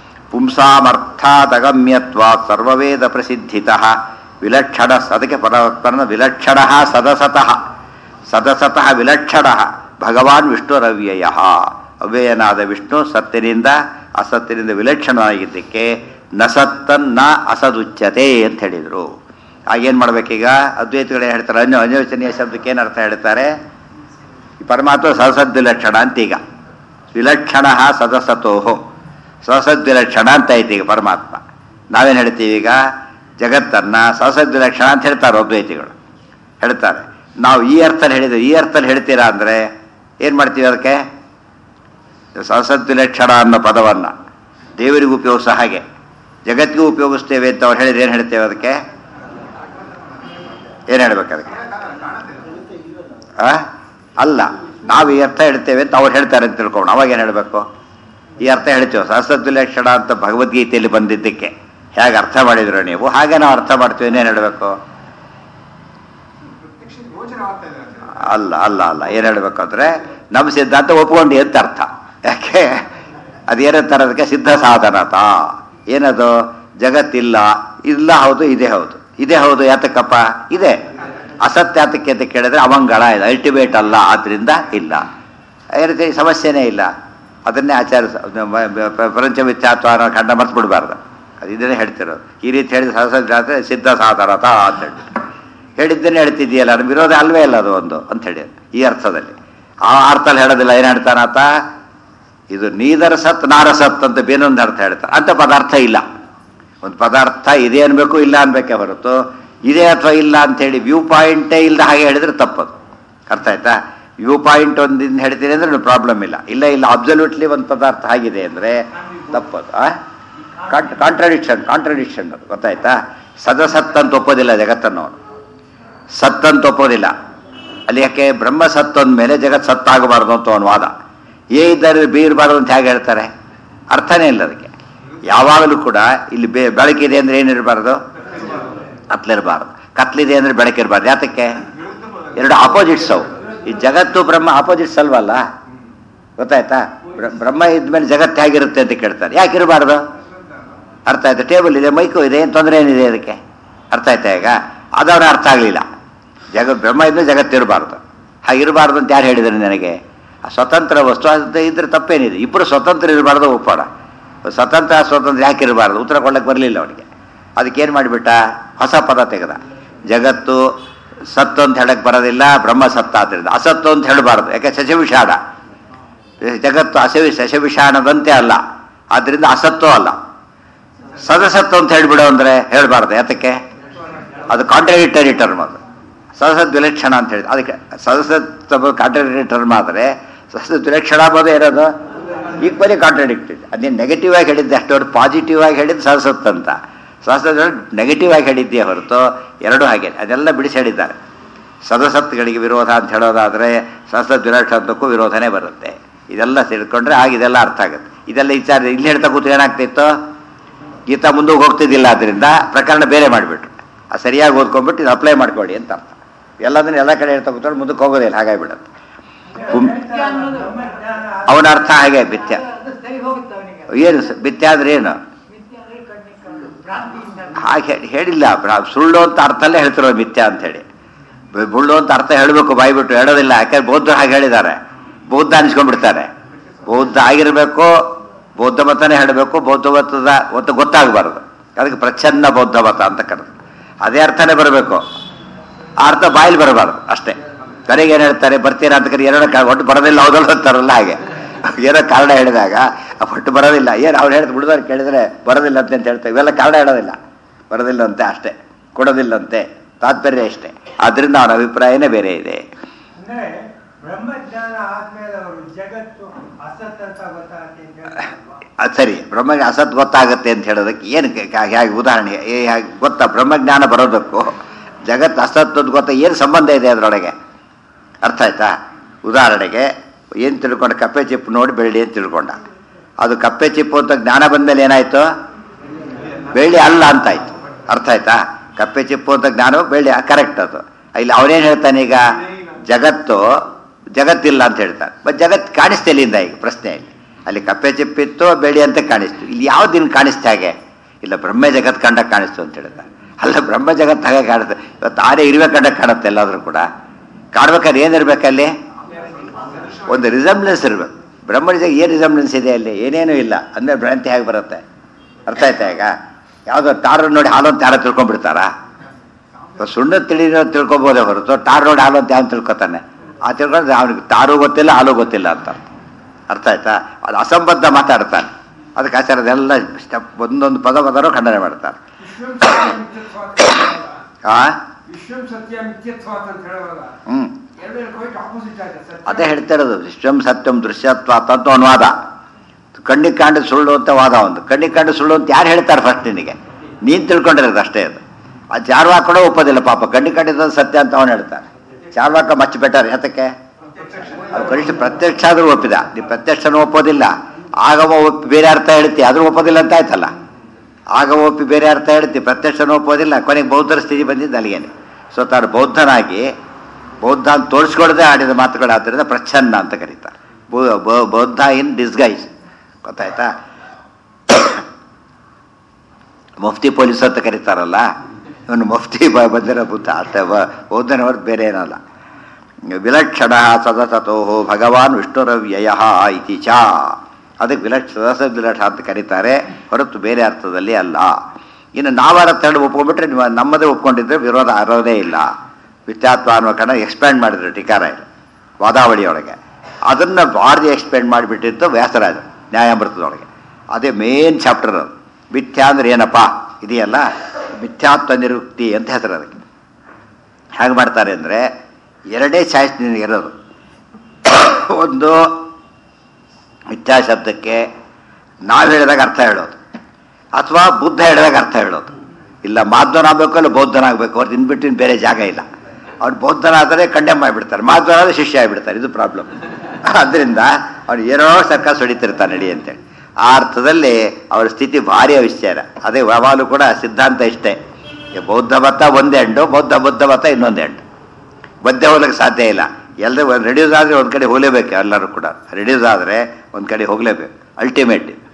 ಪುಂಸಾಮರ್ಥಾದಗಮ್ಯತ್ವ ಸರ್ವವೇದ ಪ್ರಸಿದ್ಧಿತಃ ವಿಲಕ್ಷಣ ಅದಕ್ಕೆ ಪರಮಾತ್ಮನ ವಿಲಕ್ಷಣ ಸದಸತಃ ಸದಸತಃ ವಿಲಕ್ಷಣ ಭಗವಾನ್ ವಿಷ್ಣುರವ್ಯಯ ಅವ್ಯಯನಾದ ವಿಷ್ಣು ಸತ್ತಿನಿಂದ ಅಸತ್ತಿನಿಂದ ವಿಲಕ್ಷಣವಾಗಿದ್ದಕ್ಕೆ ನಸತ್ತನ್ನ ಅಸದುಚ್ಯತೆ ಅಂತ ಹೇಳಿದರು ಆಗೇನು ಮಾಡ್ಬೇಕೀಗ ಅದ್ವೈತಗಳು ಏನು ಹೇಳ್ತಾರೆ ಅನ್ಯ ಅನ್ಯೋಚನೀಯ ಶಬ್ದಕ್ಕೆ ಏನು ಅರ್ಥ ಹೇಳ್ತಾರೆ ಈ ಪರಮಾತ್ಮ ಸದಸದ್ವಿಲಕ್ಷಣ ಅಂತ ಈಗ ವಿಲಕ್ಷಣ ಸದಸತೋಹೋ ಸದಸದ್ವಿಲಕ್ಷಣ ಅಂತ ಐತಿ ಈಗ ಪರಮಾತ್ಮ ನಾವೇನು ಹೇಳ್ತೀವಿ ಈಗ ಜಗತ್ತನ್ನ ಸದಸದ್ವಿಲಕ್ಷಣ ಅಂತ ಹೇಳ್ತಾರೆ ಅದ್ವೈತಿಗಳು ಹೇಳ್ತಾರೆ ನಾವು ಈ ಅರ್ಥದಲ್ಲಿ ಹೇಳಿದ್ರೆ ಈ ಅರ್ಥದಲ್ಲಿ ಹೇಳ್ತೀರಾ ಅಂದರೆ ಏನು ಮಾಡ್ತೀವಿ ಅದಕ್ಕೆ ಸದಸದ್ವಿಲಕ್ಷಣ ಅನ್ನೋ ಪದವನ್ನು ದೇವರಿಗೂ ಉಪಯೋಗಿಸ ಹಾಗೆ ಜಗತ್ತಿಗೂ ಉಪಯೋಗಿಸ್ತೇವೆ ಅಂತ ಅವ್ರು ಹೇಳಿದ್ರೆ ಏನು ಹೇಳ್ತೇವೆ ಅದಕ್ಕೆ ಏನು ಹೇಳ್ಬೇಕು ಅದಕ್ಕೆ ಆ? ಅಲ್ಲ ನಾವು ಈ ಅರ್ಥ ಹೇಳ್ತೇವೆ ಅಂತ ಅವ್ರು ಹೇಳ್ತಾರೆ ಅಂತ ತಿಳ್ಕೊಂಡು ಅವಾಗ ಏನು ಹೇಳಬೇಕು ಈ ಅರ್ಥ ಹೇಳ್ತೇವೆ ಸಹಸ್ರದ್ವಿಲಕ್ಷಣ ಅಂತ ಭಗವದ್ಗೀತೆಯಲ್ಲಿ ಬಂದಿದ್ದಕ್ಕೆ ಹೇಗೆ ಅರ್ಥ ಮಾಡಿದ್ರು ನೀವು ಹಾಗೆ ನಾವು ಅರ್ಥ ಮಾಡ್ತೀವಿ ಇನ್ನೇನು ಹೇಳಬೇಕು ಅಲ್ಲ ಅಲ್ಲ ಅಲ್ಲ ಏನು ಹೇಳಬೇಕಂದ್ರೆ ನಮ್ಮ ಸಿದ್ಧಾಂತ ಒಪ್ಕೊಂಡು ಅಂತ ಅರ್ಥ ಯಾಕೆ ಅದೇನಂತಾರೆ ಅದಕ್ಕೆ ಸಿದ್ಧ ಸಾಧನತ ಏನದು ಜಗತ್ತಿಲ್ಲ ಇಲ್ಲ ಹೌದು ಇದೇ ಹೌದು ಇದೇ ಹೌದು ಯಾತಕ್ಕಪ್ಪ ಇದೆ ಅಸತ್ಯ ಯಾತಕ್ಕೆ ಅಂತ ಕೇಳಿದ್ರೆ ಅವಂಗಳ ಇದೆ ಅಲ್ಟಿಮೇಟ್ ಅಲ್ಲ ಆದ್ರಿಂದ ಇಲ್ಲ ಅದೇ ರೀತಿ ಸಮಸ್ಯೆನೇ ಇಲ್ಲ ಅದನ್ನೇ ಆಚಾರ ಪ್ರಪಂಚ ಮಿಥ್ಯಾತ್ವ ಅನ್ನೋ ಖಂಡ ಮರ್ತು ಬಿಡಬಾರ್ದು ಅದು ಇದನ್ನೇ ಹೇಳ್ತಿರೋದು ಈ ರೀತಿ ಹೇಳಿದ ಸಹಸ್ರ ಸಿದ್ಧ ಸಾಧಾರತ ಅಂತ ಹೇಳಿ ಹೇಳಿದ್ದೇನೆ ಹೇಳ್ತಿದ್ದೀಯಲ್ಲ ಅದು ವಿರೋಧ ಅಲ್ವೇ ಇಲ್ಲ ಅದು ಒಂದು ಅಂತ ಹೇಳಿ ಈ ಅರ್ಥದಲ್ಲಿ ಆ ಅರ್ಥದಲ್ಲಿ ಹೇಳೋದಿಲ್ಲ ಏನು ಹೇಳ್ತಾನಾತ ಇದು ನೀದರ ಸತ್ ನಾರಸತ್ ಅಂತ ಬೇನೊಂದು ಅರ್ಥ ಹೇಳ್ತಾರೆ ಅಂತ ಪದಾರ್ಥ ಇಲ್ಲ ಒಂದು ಪದಾರ್ಥ ಇದೆ ಅನ್ಬೇಕು ಇಲ್ಲ ಅನ್ಬೇಕೇ ಹೊರತು ಇದೆ ಅಥವಾ ಇಲ್ಲ ಅಂತೇಳಿ ವ್ಯೂ ಪಾಯಿಂಟೇ ಇಲ್ಲದ ಹಾಗೆ ಹೇಳಿದ್ರೆ ತಪ್ಪದು ಅರ್ಥ ಆಯ್ತಾ ವ್ಯೂ ಪಾಯಿಂಟ್ ಒಂದಿಂದ ಹೇಳ್ತೀನಿ ಅಂದ್ರೆ ಪ್ರಾಬ್ಲಮ್ ಇಲ್ಲ ಇಲ್ಲ ಇಲ್ಲ ಅಬ್ಸಲ್ಯೂಟ್ಲಿ ಒಂದು ಪದಾರ್ಥ ಆಗಿದೆ ಅಂದರೆ ತಪ್ಪದು ಆ ಕಾಂಟ್ರಡಿಕ್ಷನ್ ಕಾಂಟ್ರಡಿಕ್ಷನ್ ಅದು ಗೊತ್ತಾಯ್ತಾ ಸದಸತ್ ಅಂತ ಒಪ್ಪೋದಿಲ್ಲ ಜಗತ್ತನ್ನವನು ಸತ್ ಅಂತ ಒಪ್ಪೋದಿಲ್ಲ ಅಲ್ಲಿ ಯಾಕೆ ಬ್ರಹ್ಮ ಸತ್ ಮೇಲೆ ಜಗತ್ ಸತ್ತಾಗಬಾರ್ದು ಅಂತ ಅವನ ವಾದ ಏ ಇದ್ದಾರೆ ಬಿ ಇರಬಾರ್ದು ಅಂತ ಹೇಗೆ ಹೇಳ್ತಾರೆ ಅರ್ಥನೇ ಇಲ್ಲ ಅದಕ್ಕೆ ಯಾವಾಗಲೂ ಕೂಡ ಇಲ್ಲಿ ಬೆ ಬೆಳಕಿದೆ ಅಂದ್ರೆ ಏನಿರಬಾರ್ದು ಕತ್ಲಿರಬಾರ್ದು ಕತ್ಲಿದೆ ಅಂದ್ರೆ ಬೆಳಕಿರಬಾರ್ದು ಯಾತಕ್ಕೆ ಎರಡು ಆಪೋಸಿಟ್ಸ್ ಅವು ಈ ಜಗತ್ತು ಬ್ರಹ್ಮ ಆಪೋಸಿಟ್ಸ್ ಅಲ್ವಲ್ಲ ಗೊತ್ತಾಯ್ತಾ ಬ್ರ- ಬ್ರಹ್ಮ ಇದ್ಮೇಲೆ ಜಗತ್ತು ಹೇಗಿರುತ್ತೆ ಅಂತ ಕೇಳ್ತಾರೆ ಯಾಕೆ ಇರಬಾರ್ದು ಅರ್ಥ ಆಯ್ತು ಟೇಬಲ್ ಇದೆ ಮೈಕು ಇದೆ ಏನು ತೊಂದರೆ ಏನಿದೆ ಅದಕ್ಕೆ ಅರ್ಥ ಆಯ್ತಾ ಈಗ ಅದವ್ರ ಅರ್ಥ ಆಗಲಿಲ್ಲ ಜಗತ್ ಬ್ರಹ್ಮ ಇದ್ರೆ ಜಗತ್ತಿರಬಾರ್ದು ಹಾಗಿರಬಾರ್ದು ಅಂತ ಯಾರು ಹೇಳಿದ್ರು ನನಗೆ ಆ ಸ್ವತಂತ್ರ ವಸ್ತು ಅದು ಇದ್ರೆ ತಪ್ಪೇನಿದೆ ಇಬ್ಬರು ಸ್ವತಂತ್ರ ಇರಬಾರ್ದು ಒಪ್ಪೋಣ ಸ್ವತಂತ್ರ ಸ್ವತಂತ್ರ ಯಾಕೆ ಇರಬಾರ್ದು ಉತ್ತರ ಕೊಡಕ್ಕೆ ಬರಲಿಲ್ಲ ಅವನಿಗೆ ಅದಕ್ಕೇನು ಮಾಡಿಬಿಟ್ಟ ಹೊಸ ಪದ ತೆಗೆದ ಜಗತ್ತು ಸತ್ತು ಅಂತ ಹೇಳಕ್ಕೆ ಬರೋದಿಲ್ಲ ಬ್ರಹ್ಮ ಸತ್ತ ಆದ್ದರಿಂದ ಅಸತ್ತು ಅಂತ ಹೇಳಬಾರ್ದು ಯಾಕೆ ಶಶವಿಷಾಣ ಜಗತ್ತು ಅಸವಿ ಶಶವಿಷಾಣದಂತೆ ಅಲ್ಲ ಆದ್ದರಿಂದ ಅಸತ್ತು ಅಲ್ಲ ಸದಸತ್ತು ಅಂತ ಹೇಳ್ಬಿಡು ಅಂದರೆ ಹೇಳಬಾರ್ದು ಯಾತಕ್ಕೆ ಅದು ಕಾಂಟ್ರಾಡಿಕ್ಟರಿ ಟರ್ಮ್ ಅದು ಸದಸತ್ ವಿಲಕ್ಷಣ ಅಂತ ಹೇಳಿ ಅದಕ್ಕೆ ಸದಸತ್ ಕಾಂಟ್ರಾಡಿಕ್ಟರಿ ಟರ್ಮ್ ಆದರೆ ಸದಸತ್ ವಿಲಕ್ಷಣ ಅನ್ನೋದು ಇರೋದು ಈಕ್ವಲಿ ಕಾಂಟ್ರಾಡಿಕ್ಟೆಡ್ ಅದೇನು ನೆಗೆಟಿವ್ ಆಗಿ ಹೇಳಿದ್ದೆ ಅಷ್ಟು ಪಾಸಿಟಿವ್ ಆಗಿ ಹೇಳಿದ್ದು ಸದಸತ್ ಅಂತ ಸದಸತ್ ನೆಗೆಟಿವ್ ಆಗಿ ಹೇಳಿದ್ದೇ ಹೊರತು ಎರಡೂ ಹಾಗೆ ಅದೆಲ್ಲ ಬಿಡಿಸಿ ಹೇಳಿದ್ದಾರೆ ಸದಸತ್ಗಳಿಗೆ ವಿರೋಧ ಅಂತ ಹೇಳೋದಾದರೆ ಸದಸತ್ ವಿಲಕ್ಷಣಕ್ಕೂ ವಿರೋಧನೇ ಬರುತ್ತೆ ಇದೆಲ್ಲ ತಿಳ್ಕೊಂಡ್ರೆ ಆಗ ಇದೆಲ್ಲ ಅರ್ಥ ಆಗುತ್ತೆ ಇದೆಲ್ಲ ವಿಚಾರ ಇಲ್ಲಿ ಹೇಳ್ತಾ ಕೂತು ಏನಾಗ್ತಿತ್ತು ಗೀತಾ ಮುಂದೆ ಹೋಗ್ತಿದ್ದಿಲ್ಲ ಅದರಿಂದ ಪ್ರಕರಣ ಬೇರೆ ಮಾಡಿಬಿಟ್ರು ಅದು ಸರಿಯಾಗಿ ಓದ್ಕೊಂಡ್ಬಿಟ್ಟು ಇದು ಅಪ್ಲೈ ಮಾಡ್ಕೊಳ್ಳಿ ಅಂತ ಅರ್ಥ ಎಲ್ಲದನ್ನ ಎಲ್ಲ ಕಡೆ ಹೇಳ್ತಾ ಕೂತ್ಕೊಂಡು ಮುಂದಕ್ಕೆ ಹೋಗೋದಿಲ್ಲ ಹಾಗಾಗಿಬಿಡುತ್ತೆ ಕುಂ- ಅವನ ಅರ್ಥ ಹಾಗೆ ಬಿತ್ಯ ಏನು ಸ- ಬಿತ್ಯ ಅಂದ್ರೆ ಏನು ಹಾಗೆ ಹೇಳಿ- ಹೇಳಿಲ್ಲ ಬ್ರ- ಸುಳ್ಳು ಅಂತ ಅರ್ಥಲ್ಲೇ ಹೇಳ್ತಿರೋ ಮಿಥ್ಯ ಅಂತ ಹೇಳಿ ಬ- ಬುಳ್ಳು ಅಂತ ಅರ್ಥ ಹೇಳಬೇಕು ಬಾಯ್ಬಿಟ್ಟು ಹೇಳೋದಿಲ್ಲ ಯಾಕಂದ್ರೆ ಬೌದ್ಧರು ಹಾಗೆ ಹೇಳಿದ್ದಾರೆ ಬೌದ್ಧ ಅನಿಸ್ಕೊಂಡ್ಬಿಡ್ತಾರೆ ಬೌದ್ಧ ಆಗಿರಬೇಕು ಬೌದ್ಧ ಮತನೇ ಹೇಳಬೇಕು ಬೌದ್ಧ ಮತದ ಒತ್ತು ಗೊತ್ತಾಗಬಾರ್ದು ಅದಕ್ಕೆ ಪ್ರಚ್ಛನ್ನ ಬೌದ್ಧ ಮತ ಅಂತ ಕರೆದು ಅದೇ ಅರ್ಥನೇ ಬರಬೇಕು ಆ ಅರ್ಥ ಬಾಯಲ್ಲಿ ಬರಬಾರ್ದು ಅಷ್ಟೇ ಕರೆಗೆ ಏನು ಹೇಳ್ತಾರೆ ಬರ್ತೀರಾ ಅಂತ ಕರೆ ಏನೋ ಕಾ- ಒಟ್ಟು ಬರೋದಿಲ್ಲ ಹೌದಲ್ಲ ಅಂತಾರಲ್ಲ ಹಾಗೆ ಏನೋ ಕಾರಣ ಹೇಳಿದಾಗ ಆ ಒಟ್ಟು ಬರೋದಿಲ್ಲ ಏನು ಅವ್ರು ಹೇಳ್ದು ಬಿಡಿದವ್ರು ಕೇಳಿದ್ರೆ ಬರೋದಿಲ್ಲ ಅಂತ ಅಂತ ಹೇಳ್ತಾರೆ ಇವೆಲ್ಲ ಕಾರಣ ಹೇಳೋದಿಲ್ಲ ಬರೋದಿಲ್ಲ ಅಂತೆ ಅಷ್ಟೇ ಕೊಡೋದಿಲ್ಲಂತೆ ತಾತ್ಪರ್ಯ ಅಷ್ಟೇ ಆದ್ರಿಂದ ಅವನ ಅಭಿಪ್ರಾಯನೇ ಬೇರೆ ಇದೆ ಅಂದ್ರೆ ಬ್ರಹ್ಮಜ್ಞಾನ ಆದ್ಮೇಲೆ ಅವರು ಜಗತ್ತು ಅಸತ್ ಅಂತ ಗೊತ್ತಾಗತ್ತೆ ಅಂತ ಹೇಳ್ತಾರಲ್ವಾ? ಅದು ಸರಿ ಬ್ರಹ್ಮಗೆ ಅಸತ್ ಗೊತ್ತಾಗುತ್ತೆ ಅಂತ ಹೇಳೋದಕ್ಕೆ ಏನು ಹೇಗೆ ಉದಾಹರಣೆ ಏ ಹೇಗೆ ಗೊತ್ತಾ ಬ್ರಹ್ಮಜ್ಞಾನ ಬರೋದಕ್ಕೂ ಜಗತ್ತು ಅಸತ್ತದ್ದು ಗೊತ್ತಾ ಏನು ಸಂಬಂಧ ಇದೆ ಅದರೊಳಗೆ ಅರ್ಥ ಆಯ್ತಾ ಉದಾಹರಣೆಗೆ ಏನು ತಿಳ್ಕೊಂಡ ಕಪ್ಪೆ ಚಿಪ್ಪು ನೋಡಿ ಬೆಳ್ಳಿ ಅಂತ ತಿಳ್ಕೊಂಡ ಅದು ಕಪ್ಪೆ ಚಿಪ್ಪು ಅಂತ ಜ್ಞಾನ ಬಂದಮೇಲೆ ಏನಾಯ್ತು ಬೆಳ್ಳಿ ಅಲ್ಲ ಅಂತಾಯ್ತು ಅರ್ಥ ಆಯ್ತಾ ಕಪ್ಪೆ ಚಿಪ್ಪು ಅಂತ ಜ್ಞಾನ ಬೆಳ್ಳಿ ಕರೆಕ್ಟ್ ಅದು ಇಲ್ಲಿ ಅವನೇನು ಹೇಳ್ತಾನೆ ಈಗ ಜಗತ್ತು ಜಗತ್ತಿಲ್ಲ ಅಂತ ಹೇಳ್ತಾನೆ ಬಟ್ ಜಗತ್ತು ಕಾಣಿಸ್ತಾ ಇಲ್ಲಿಂದ ಈಗ ಪ್ರಶ್ನೆ ಇಲ್ಲಿ ಅಲ್ಲಿ ಕಪ್ಪೆ ಚಿಪ್ಪಿತ್ತು ಬೆಳ್ಳಿ ಅಂತ ಕಾಣಿಸ್ತು ಇಲ್ಲಿ ಯಾವ್ದಿನ ಕಾಣಿಸ್ತಾ ಹಾಗೆ ಇಲ್ಲ ಬ್ರಹ್ಮ ಜಗತ್ ಕಂಡಾಗ ಕಾಣಿಸ್ತು ಅಂತ ಹೇಳ್ತಾರೆ ಅಲ್ಲ ಬ್ರಹ್ಮ ಜಗತ್ತು ಹಾಗೆ ಕಾಣುತ್ತೆ ಇವತ್ತು ಆರೇ ಇರುವೆ ಕಂಡಾಗ ಕಾಣುತ್ತೆ ಎಲ್ಲಾದ್ರೂ ಕೂಡ ಕಾಡ್ಬೇಕಾದ್ರೆ ಏನಿರ್ಬೇಕಲ್ಲಿ ಒಂದು ರಿಸಂಬ್ಲೆನ್ಸ್ ಇರಬೇಕು ಬ್ರಹ್ಮನಿಗೆ ಏನು ರಿಸಂಬ್ಲೆನ್ಸ್ ಇದೆ ಅಲ್ಲಿ ಏನೇನೂ ಇಲ್ಲ ಅಂದರೆ ಭ್ರಾಂತಿ ಹೇಗೆ ಬರುತ್ತೆ ಅರ್ಥ ಆಯ್ತಾ ಈಗ ಯಾವುದೋ ಟಾರ್ ನೋಡಿ ಹಾಲು ಅಂತ ಯಾರೋ ತಿಳ್ಕೊಂಡ್ಬಿಡ್ತಾರಾ ಇವಾಗ ಸುಣ್ಣ ತಿಳಿರೋ ತಿಳ್ಕೊಬೋದೇ ಹೊರತು ಟಾರ್ ನೋಡಿ ಹಾಲು ಅಂತ ಯಾವ ತಿಳ್ಕೊತಾನೆ ಆ ತಿಳ್ಕೊಂಡ್ರೆ ಅವನಿಗೆ ಟಾರು ಗೊತ್ತಿಲ್ಲ ಹಾಲು ಗೊತ್ತಿಲ್ಲ ಅಂತ ಅರ್ಥ. ಅರ್ಥ ಆಯ್ತಾ ಅದು ಅಸಂಬದ್ಧ ಮಾತಾಡ್ತಾನೆ ಅದಕ್ಕೆ ಆಚಾರದೆಲ್ಲ ಸ್ಟೆಪ್ ಒಂದೊಂದು ಪದ ಪದರೂ ಖಂಡನೆ ಮಾಡ್ತಾರೆ ವಿಶ್ವಂ ಸತ್ಯ ಮಿಥ್ಯತ್ವ ಅಂತ ಹೇಳುವಾಗ, ಆ ವಿಶ್ವಂ ಸತ್ಯ ಮಿಥ್ಯತ್ವ ಅಂತ ಹೇಳುವಾಗ ಹ್ಞೂ ಎರಡು ಕ್ವೈಟ್ ಆಪೋಸಿಟ್ ಆಗಿದೆ ಸತ್ಯ ಅದೇ ಹೇಳ್ತಾ ಇರೋದು ವಿಶ್ವಂ ಸತ್ಯಂ ದೃಶ್ಯತ್ವ ಅಂತ ಒಂದು ವಾದ ಕಣ್ಣಿಗೆ ಕಾಂಡ ಸುಳ್ಳು ಅಂತ ವಾದ ಒಂದು ಕಣ್ಣಿಗೆ ಕಾಂಡ ಸುಳ್ಳು ಅಂತ ಯಾರು ಹೇಳ್ತಾರೆ ಫಸ್ಟ್ ನಿನಗೆ ನೀನು ತಿಳ್ಕೊಂಡಿರೋದು ಅಷ್ಟೇ ಅದು ಆ ಚಾರ್ವಾಕ ಕೂಡ ಒಪ್ಪೋದಿಲ್ಲ ಪಾಪ ಕಣ್ಣಿಗೆ ಕಂಡಿದ್ದು ಸತ್ಯ ಅಂತ ಅವನು ಹೇಳ್ತಾನೆ ಚಾರ್ವಾಕ ಮಚ್ಚ ಬೆಟರ್ ಯಾತಕ್ಕೆ ಅದು ಕನಿಷ್ಠ ಪ್ರತ್ಯಕ್ಷ ಆದರೂ ಒಪ್ಪಿದ ನೀವು ಪ್ರತ್ಯಕ್ಷನೂ ಒಪ್ಪೋದಿಲ್ಲ ಆಗಮ ಒಪ್ಪಿ ಬೇರೆ ಅರ್ಥ ಹೇಳ್ತಿ ಆದರೂ ಒಪ್ಪೋದಿಲ್ಲ ಅಂತ ಆಯ್ತಲ್ಲ ಆಗಮ ಒಪ್ಪಿ ಬೇರೆ ಅರ್ಥ ಹೇಳ್ತಿ ಪ್ರತ್ಯಕ್ಷನೂ ಒಪ್ಪೋದಿಲ್ಲ ಕೊನೆಗೆ ಬೌದ್ಧರ ಸ್ಥಿತಿ ಬಂದಿದ್ದು ಅಲ್ಲಿಗೇನೆ ಸೊ ತಾನು ಬೌದ್ಧನಾಗಿ ಬೌದ್ಧ ಅಂತ ತೋರಿಸ್ಕೊಡದೆ ಆಡಿದ ಮಾತುಗಳಾದ್ದರಿಂದ ಪ್ರಚ್ಛನ್ನ ಅಂತ ಕರೀತಾರೆ ಬೌ- ಬೌ- ಬೌದ್ಧ ಇನ್ ಡಿಸ್ಗೈಸ್ ಗೊತ್ತಾಯ್ತಾ ಮುಫ್ತಿ ಪೊಲೀಸ್ ಅಂತ ಕರೀತಾರಲ್ಲ ಇವನು ಮುಫ್ತಿ ಬ- ಬಂದಿರೋ ಬುದ್ಧ ಅಷ್ಟೇ ಬ- ಬೌದ್ಧನ ಹೊರತು ಬೇರೆ ಏನಲ್ಲ ವಿಲಕ್ಷಣ ಸದಸತೋ ಭಗವಾನ್ ವಿಷ್ಣುರವ್ಯಯ ಇತಿ ಚ ಅದಕ್ಕೆ ವಿಲಕ್ಷ ಸದಸ ವಿಲಕ್ಷ ಅಂತ ಕರೀತಾರೆ ಹೊರತು ಬೇರೆ ಅರ್ಥದಲ್ಲಿ ಅಲ್ಲ ಇನ್ನು ನಾವಾರ ತರಡು ಒಪ್ಕೊಂಡ್ಬಿಟ್ರೆ ನೀವು ನಮ್ಮದೇ ಒಪ್ಕೊಂಡಿದ್ರೆ ವಿರೋಧ ಅರೋದೇ ಇಲ್ಲ ವಿತ್ಯಾತ್ವ ಅನ್ನೋ ಕಣ ಎಕ್ಸ್ಪ್ಯಾಂಡ್ ಮಾಡಿದ್ರು ಟೀಕಾರ ಇದು ವಾದಾವಳಿಯೊಳಗೆ ಅದನ್ನು ಭಾರಿ ಎಕ್ಸ್ಪ್ಯಾಂಡ್ ಮಾಡಿಬಿಟ್ಟಿತ್ತು ವ್ಯಾಸರಾಜ ನ್ಯಾಯಾಮೃತದೊಳಗೆ ಅದೇ ಮೇನ್ ಚಾಪ್ಟರ್ ಅದು ಮಿಥ್ಯಾ ಅಂದ್ರೆ ಏನಪ್ಪ ಇದೆಯಲ್ಲ ಮಿಥ್ಯಾತ್ವ ನಿರುಕ್ತಿ ಅಂತ ಹೆಸರು ಅದಕ್ಕೆ ಹೇಗೆ ಮಾಡ್ತಾರೆ ಅಂದರೆ ಎರಡೇ ಚಾಯ್ಸ್ ನಿನಗೆ ಇರೋದು ಒಂದು ಮಿಥ್ಯಾ ಶಬ್ದಕ್ಕೆ ನಾವು ಹೇಳಿದಾಗ ಅರ್ಥ ಹೇಳೋದು ಅಥವಾ ಬುದ್ಧ ಹೇಳಿದಾಗ ಅರ್ಥ ಹೇಳೋದು ಇಲ್ಲ ಮಾಧ್ವನಾಗಬೇಕು ಇಲ್ಲ ಬೌದ್ಧನಾಗಬೇಕು ಅವ್ರದ್ದು ಇನ್ಬಿಟ್ಟಿನ ಬೇರೆ ಜಾಗ ಇಲ್ಲ ಅವ್ರು ಬೌದ್ಧನಾದರೆ ಕಂಡೆಮ್ ಮಾಡಿಬಿಡ್ತಾರೆ ಮಾಧ್ವನಾದರೆ ಶಿಷ್ಯ ಆಗಿಬಿಡ್ತಾರೆ ಇದು ಪ್ರಾಬ್ಲಮ್ ಅದರಿಂದ ಅವ್ನು ಏನೋ ಸರ್ಕಾರ ಹೊಡಿತಿರ್ತಾನೆ ನಡಿ ಅಂತೇಳಿ ಆ ಅರ್ಥದಲ್ಲಿ ಅವರ ಸ್ಥಿತಿ ಭಾರಿ ವಿಚಾರ ಅದೇ ಯಾವಾಗಲೂ ಕೂಡ ಸಿದ್ಧಾಂತ ಇಷ್ಟೇ ಈ ಬೌದ್ಧ ಮತ ಒಂದೇ ಎಂಡು ಬೌದ್ಧ ಬುದ್ಧ ಮತ ಇನ್ನೊಂದು ಎಂಡು ಮಧ್ಯೆ ಹೋಗ್ಲಿಕ್ಕೆ ಸಾಧ್ಯ ಇಲ್ಲ ಎಲ್ಲರೂ ರೆಡ್ಯೂಸ್ ಆದರೆ ಒಂದು ಕಡೆ ಹೋಗಲೇಬೇಕು ಎಲ್ಲರೂ ಕೂಡ ರೆಡ್ಯೂಸ್ ಆದರೆ ಒಂದು ಕಡೆ ಹೋಗಲೇಬೇಕು ಅಲ್ಟಿಮೇಟ್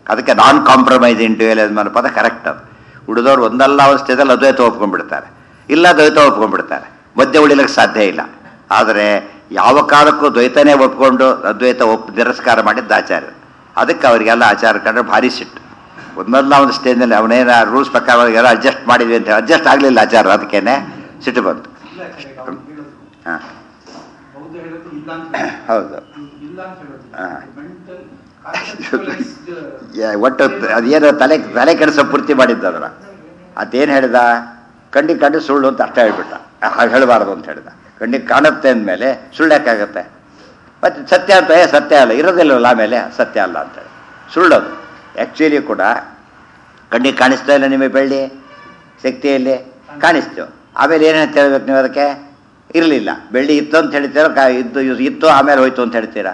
ಅದಕ್ಕೆ ನಾನ್ ಕಾಂಪ್ರಮೈಸ್ ಇಂಡಿವಿಜುವಲ್ ಅನ್ನೋ ಪದ ಕರೆಕ್ಟ್ ಅದು ಉಳಿದವ್ರು ಒಂದಲ್ಲ ಒಂದು ಸ್ಟೇಜಲ್ಲಿ ಅದ್ವೈತ ಒಪ್ಕೊಂಡ್ಬಿಡ್ತಾರೆ ಇಲ್ಲ ದ್ವೈತ ಒಪ್ಕೊಂಡ್ಬಿಡ್ತಾರೆ ಮಧ್ಯೆ ಉಳಿಲಿಕ್ಕೆ ಸಾಧ್ಯ ಇಲ್ಲ ಆದರೆ ಯಾವ ಕಾಲಕ್ಕೂ ದ್ವೈತನೇ ಒಪ್ಕೊಂಡು ಅದ್ವೈತ ಒಪ್ ತಿರಸ್ಕಾರ ಮಾಡಿದ್ದ ಆಚಾರ್ಯ ಅದಕ್ಕೆ ಅವರಿಗೆಲ್ಲ ಆಚಾರ ಕಂಡ್ರೆ ಭಾರಿ ಸಿಟ್ಟು ಒಂದಲ್ಲ ಒಂದು ಸ್ಟೇಜ್ನಲ್ಲಿ ಅವನೇನ ರೂಲ್ಸ್ ಪ್ರಕಾರ ಎಲ್ಲ ಅಡ್ಜಸ್ಟ್ ಮಾಡಿದ್ವಿ ಅಂತ ಅಡ್ಜಸ್ಟ್ ಆಗಲಿಲ್ಲ ಆಚಾರ ಅದಕ್ಕೇನೆ ಸಿಟ್ಟು ಬಂತು ಇಲ್ಲ ಕಡೆಗೆ ಅವ್ರು ಹೇಳೋದು. ಹಾಂ ಬೌದ್ಧ ಹೇಳೋದು ಇಲ್ಲ ಅಂತ ಹೇಳೋದು. ಹೌದು ಇಲ್ಲ ಅಂತ ಹೇಳೋದು ಹಾ. ಮೆಂಟಲ್ ಕಾನ್ಸೆಪ್ಚುವಲೈಸ್ಡ್ ಯಾ- ಒಟ್ಟು ಅದೇನೋ ತಲೆ ತಲೆ ಕೆಡಿಸೋ ಪೂರ್ತಿ ಮಾಡಿದ್ದು ಅದರ ಅದೇನು ಹೇಳಿದ ಕಣ್ಣಿಗೆ ಕಂಡು ಸುಳ್ಳು ಅಂತ ಅಷ್ಟೇ ಹೇಳ್ಬಿಟ್ಟ ಹಾಗೆ ಹೇಳಬಾರ್ದು ಅಂತ ಹೇಳಿದ ಕಣ್ಣಿಗೆ ಕಾಣುತ್ತೆ ಅಂದಮೇಲೆ ಸುಳ್ಳು ಯಾಕಾಗತ್ತೆ ಮತ್ತೆ ಸತ್ಯ ಅಂತ ಏ ಸತ್ಯ ಅಲ್ಲ ಇರೋದಿಲ್ಲವಲ್ಲ ಆಮೇಲೆ ಸತ್ಯ ಅಲ್ಲ ಅಂತೇಳಿ ಸುಳ್ಳದು ಆ್ಯಕ್ಚುಲಿ ಕೂಡ ಕಣ್ಣಿಗೆ ಕಾಣಿಸ್ತಾ ಇಲ್ಲ ನಿಮಗೆ ಬೆಳ್ಳಿ ಶಕ್ತಿಯಲ್ಲಿ ಕಾಣಿಸ್ತು ಆಮೇಲೆ ಏನಂತ ಹೇಳ್ಬೇಕು ನೀವು ಅದಕ್ಕೆ ಇರಲಿಲ್ಲ ಬೆಳ್ಳಿ ಇತ್ತು ಅಂತ ಹೇಳ್ತೀರಾ ಕಾ ಇದ್ದು ಇತ್ತು ಆಮೇಲೆ ಹೋಯ್ತು ಅಂತ ಹೇಳ್ತೀರಾ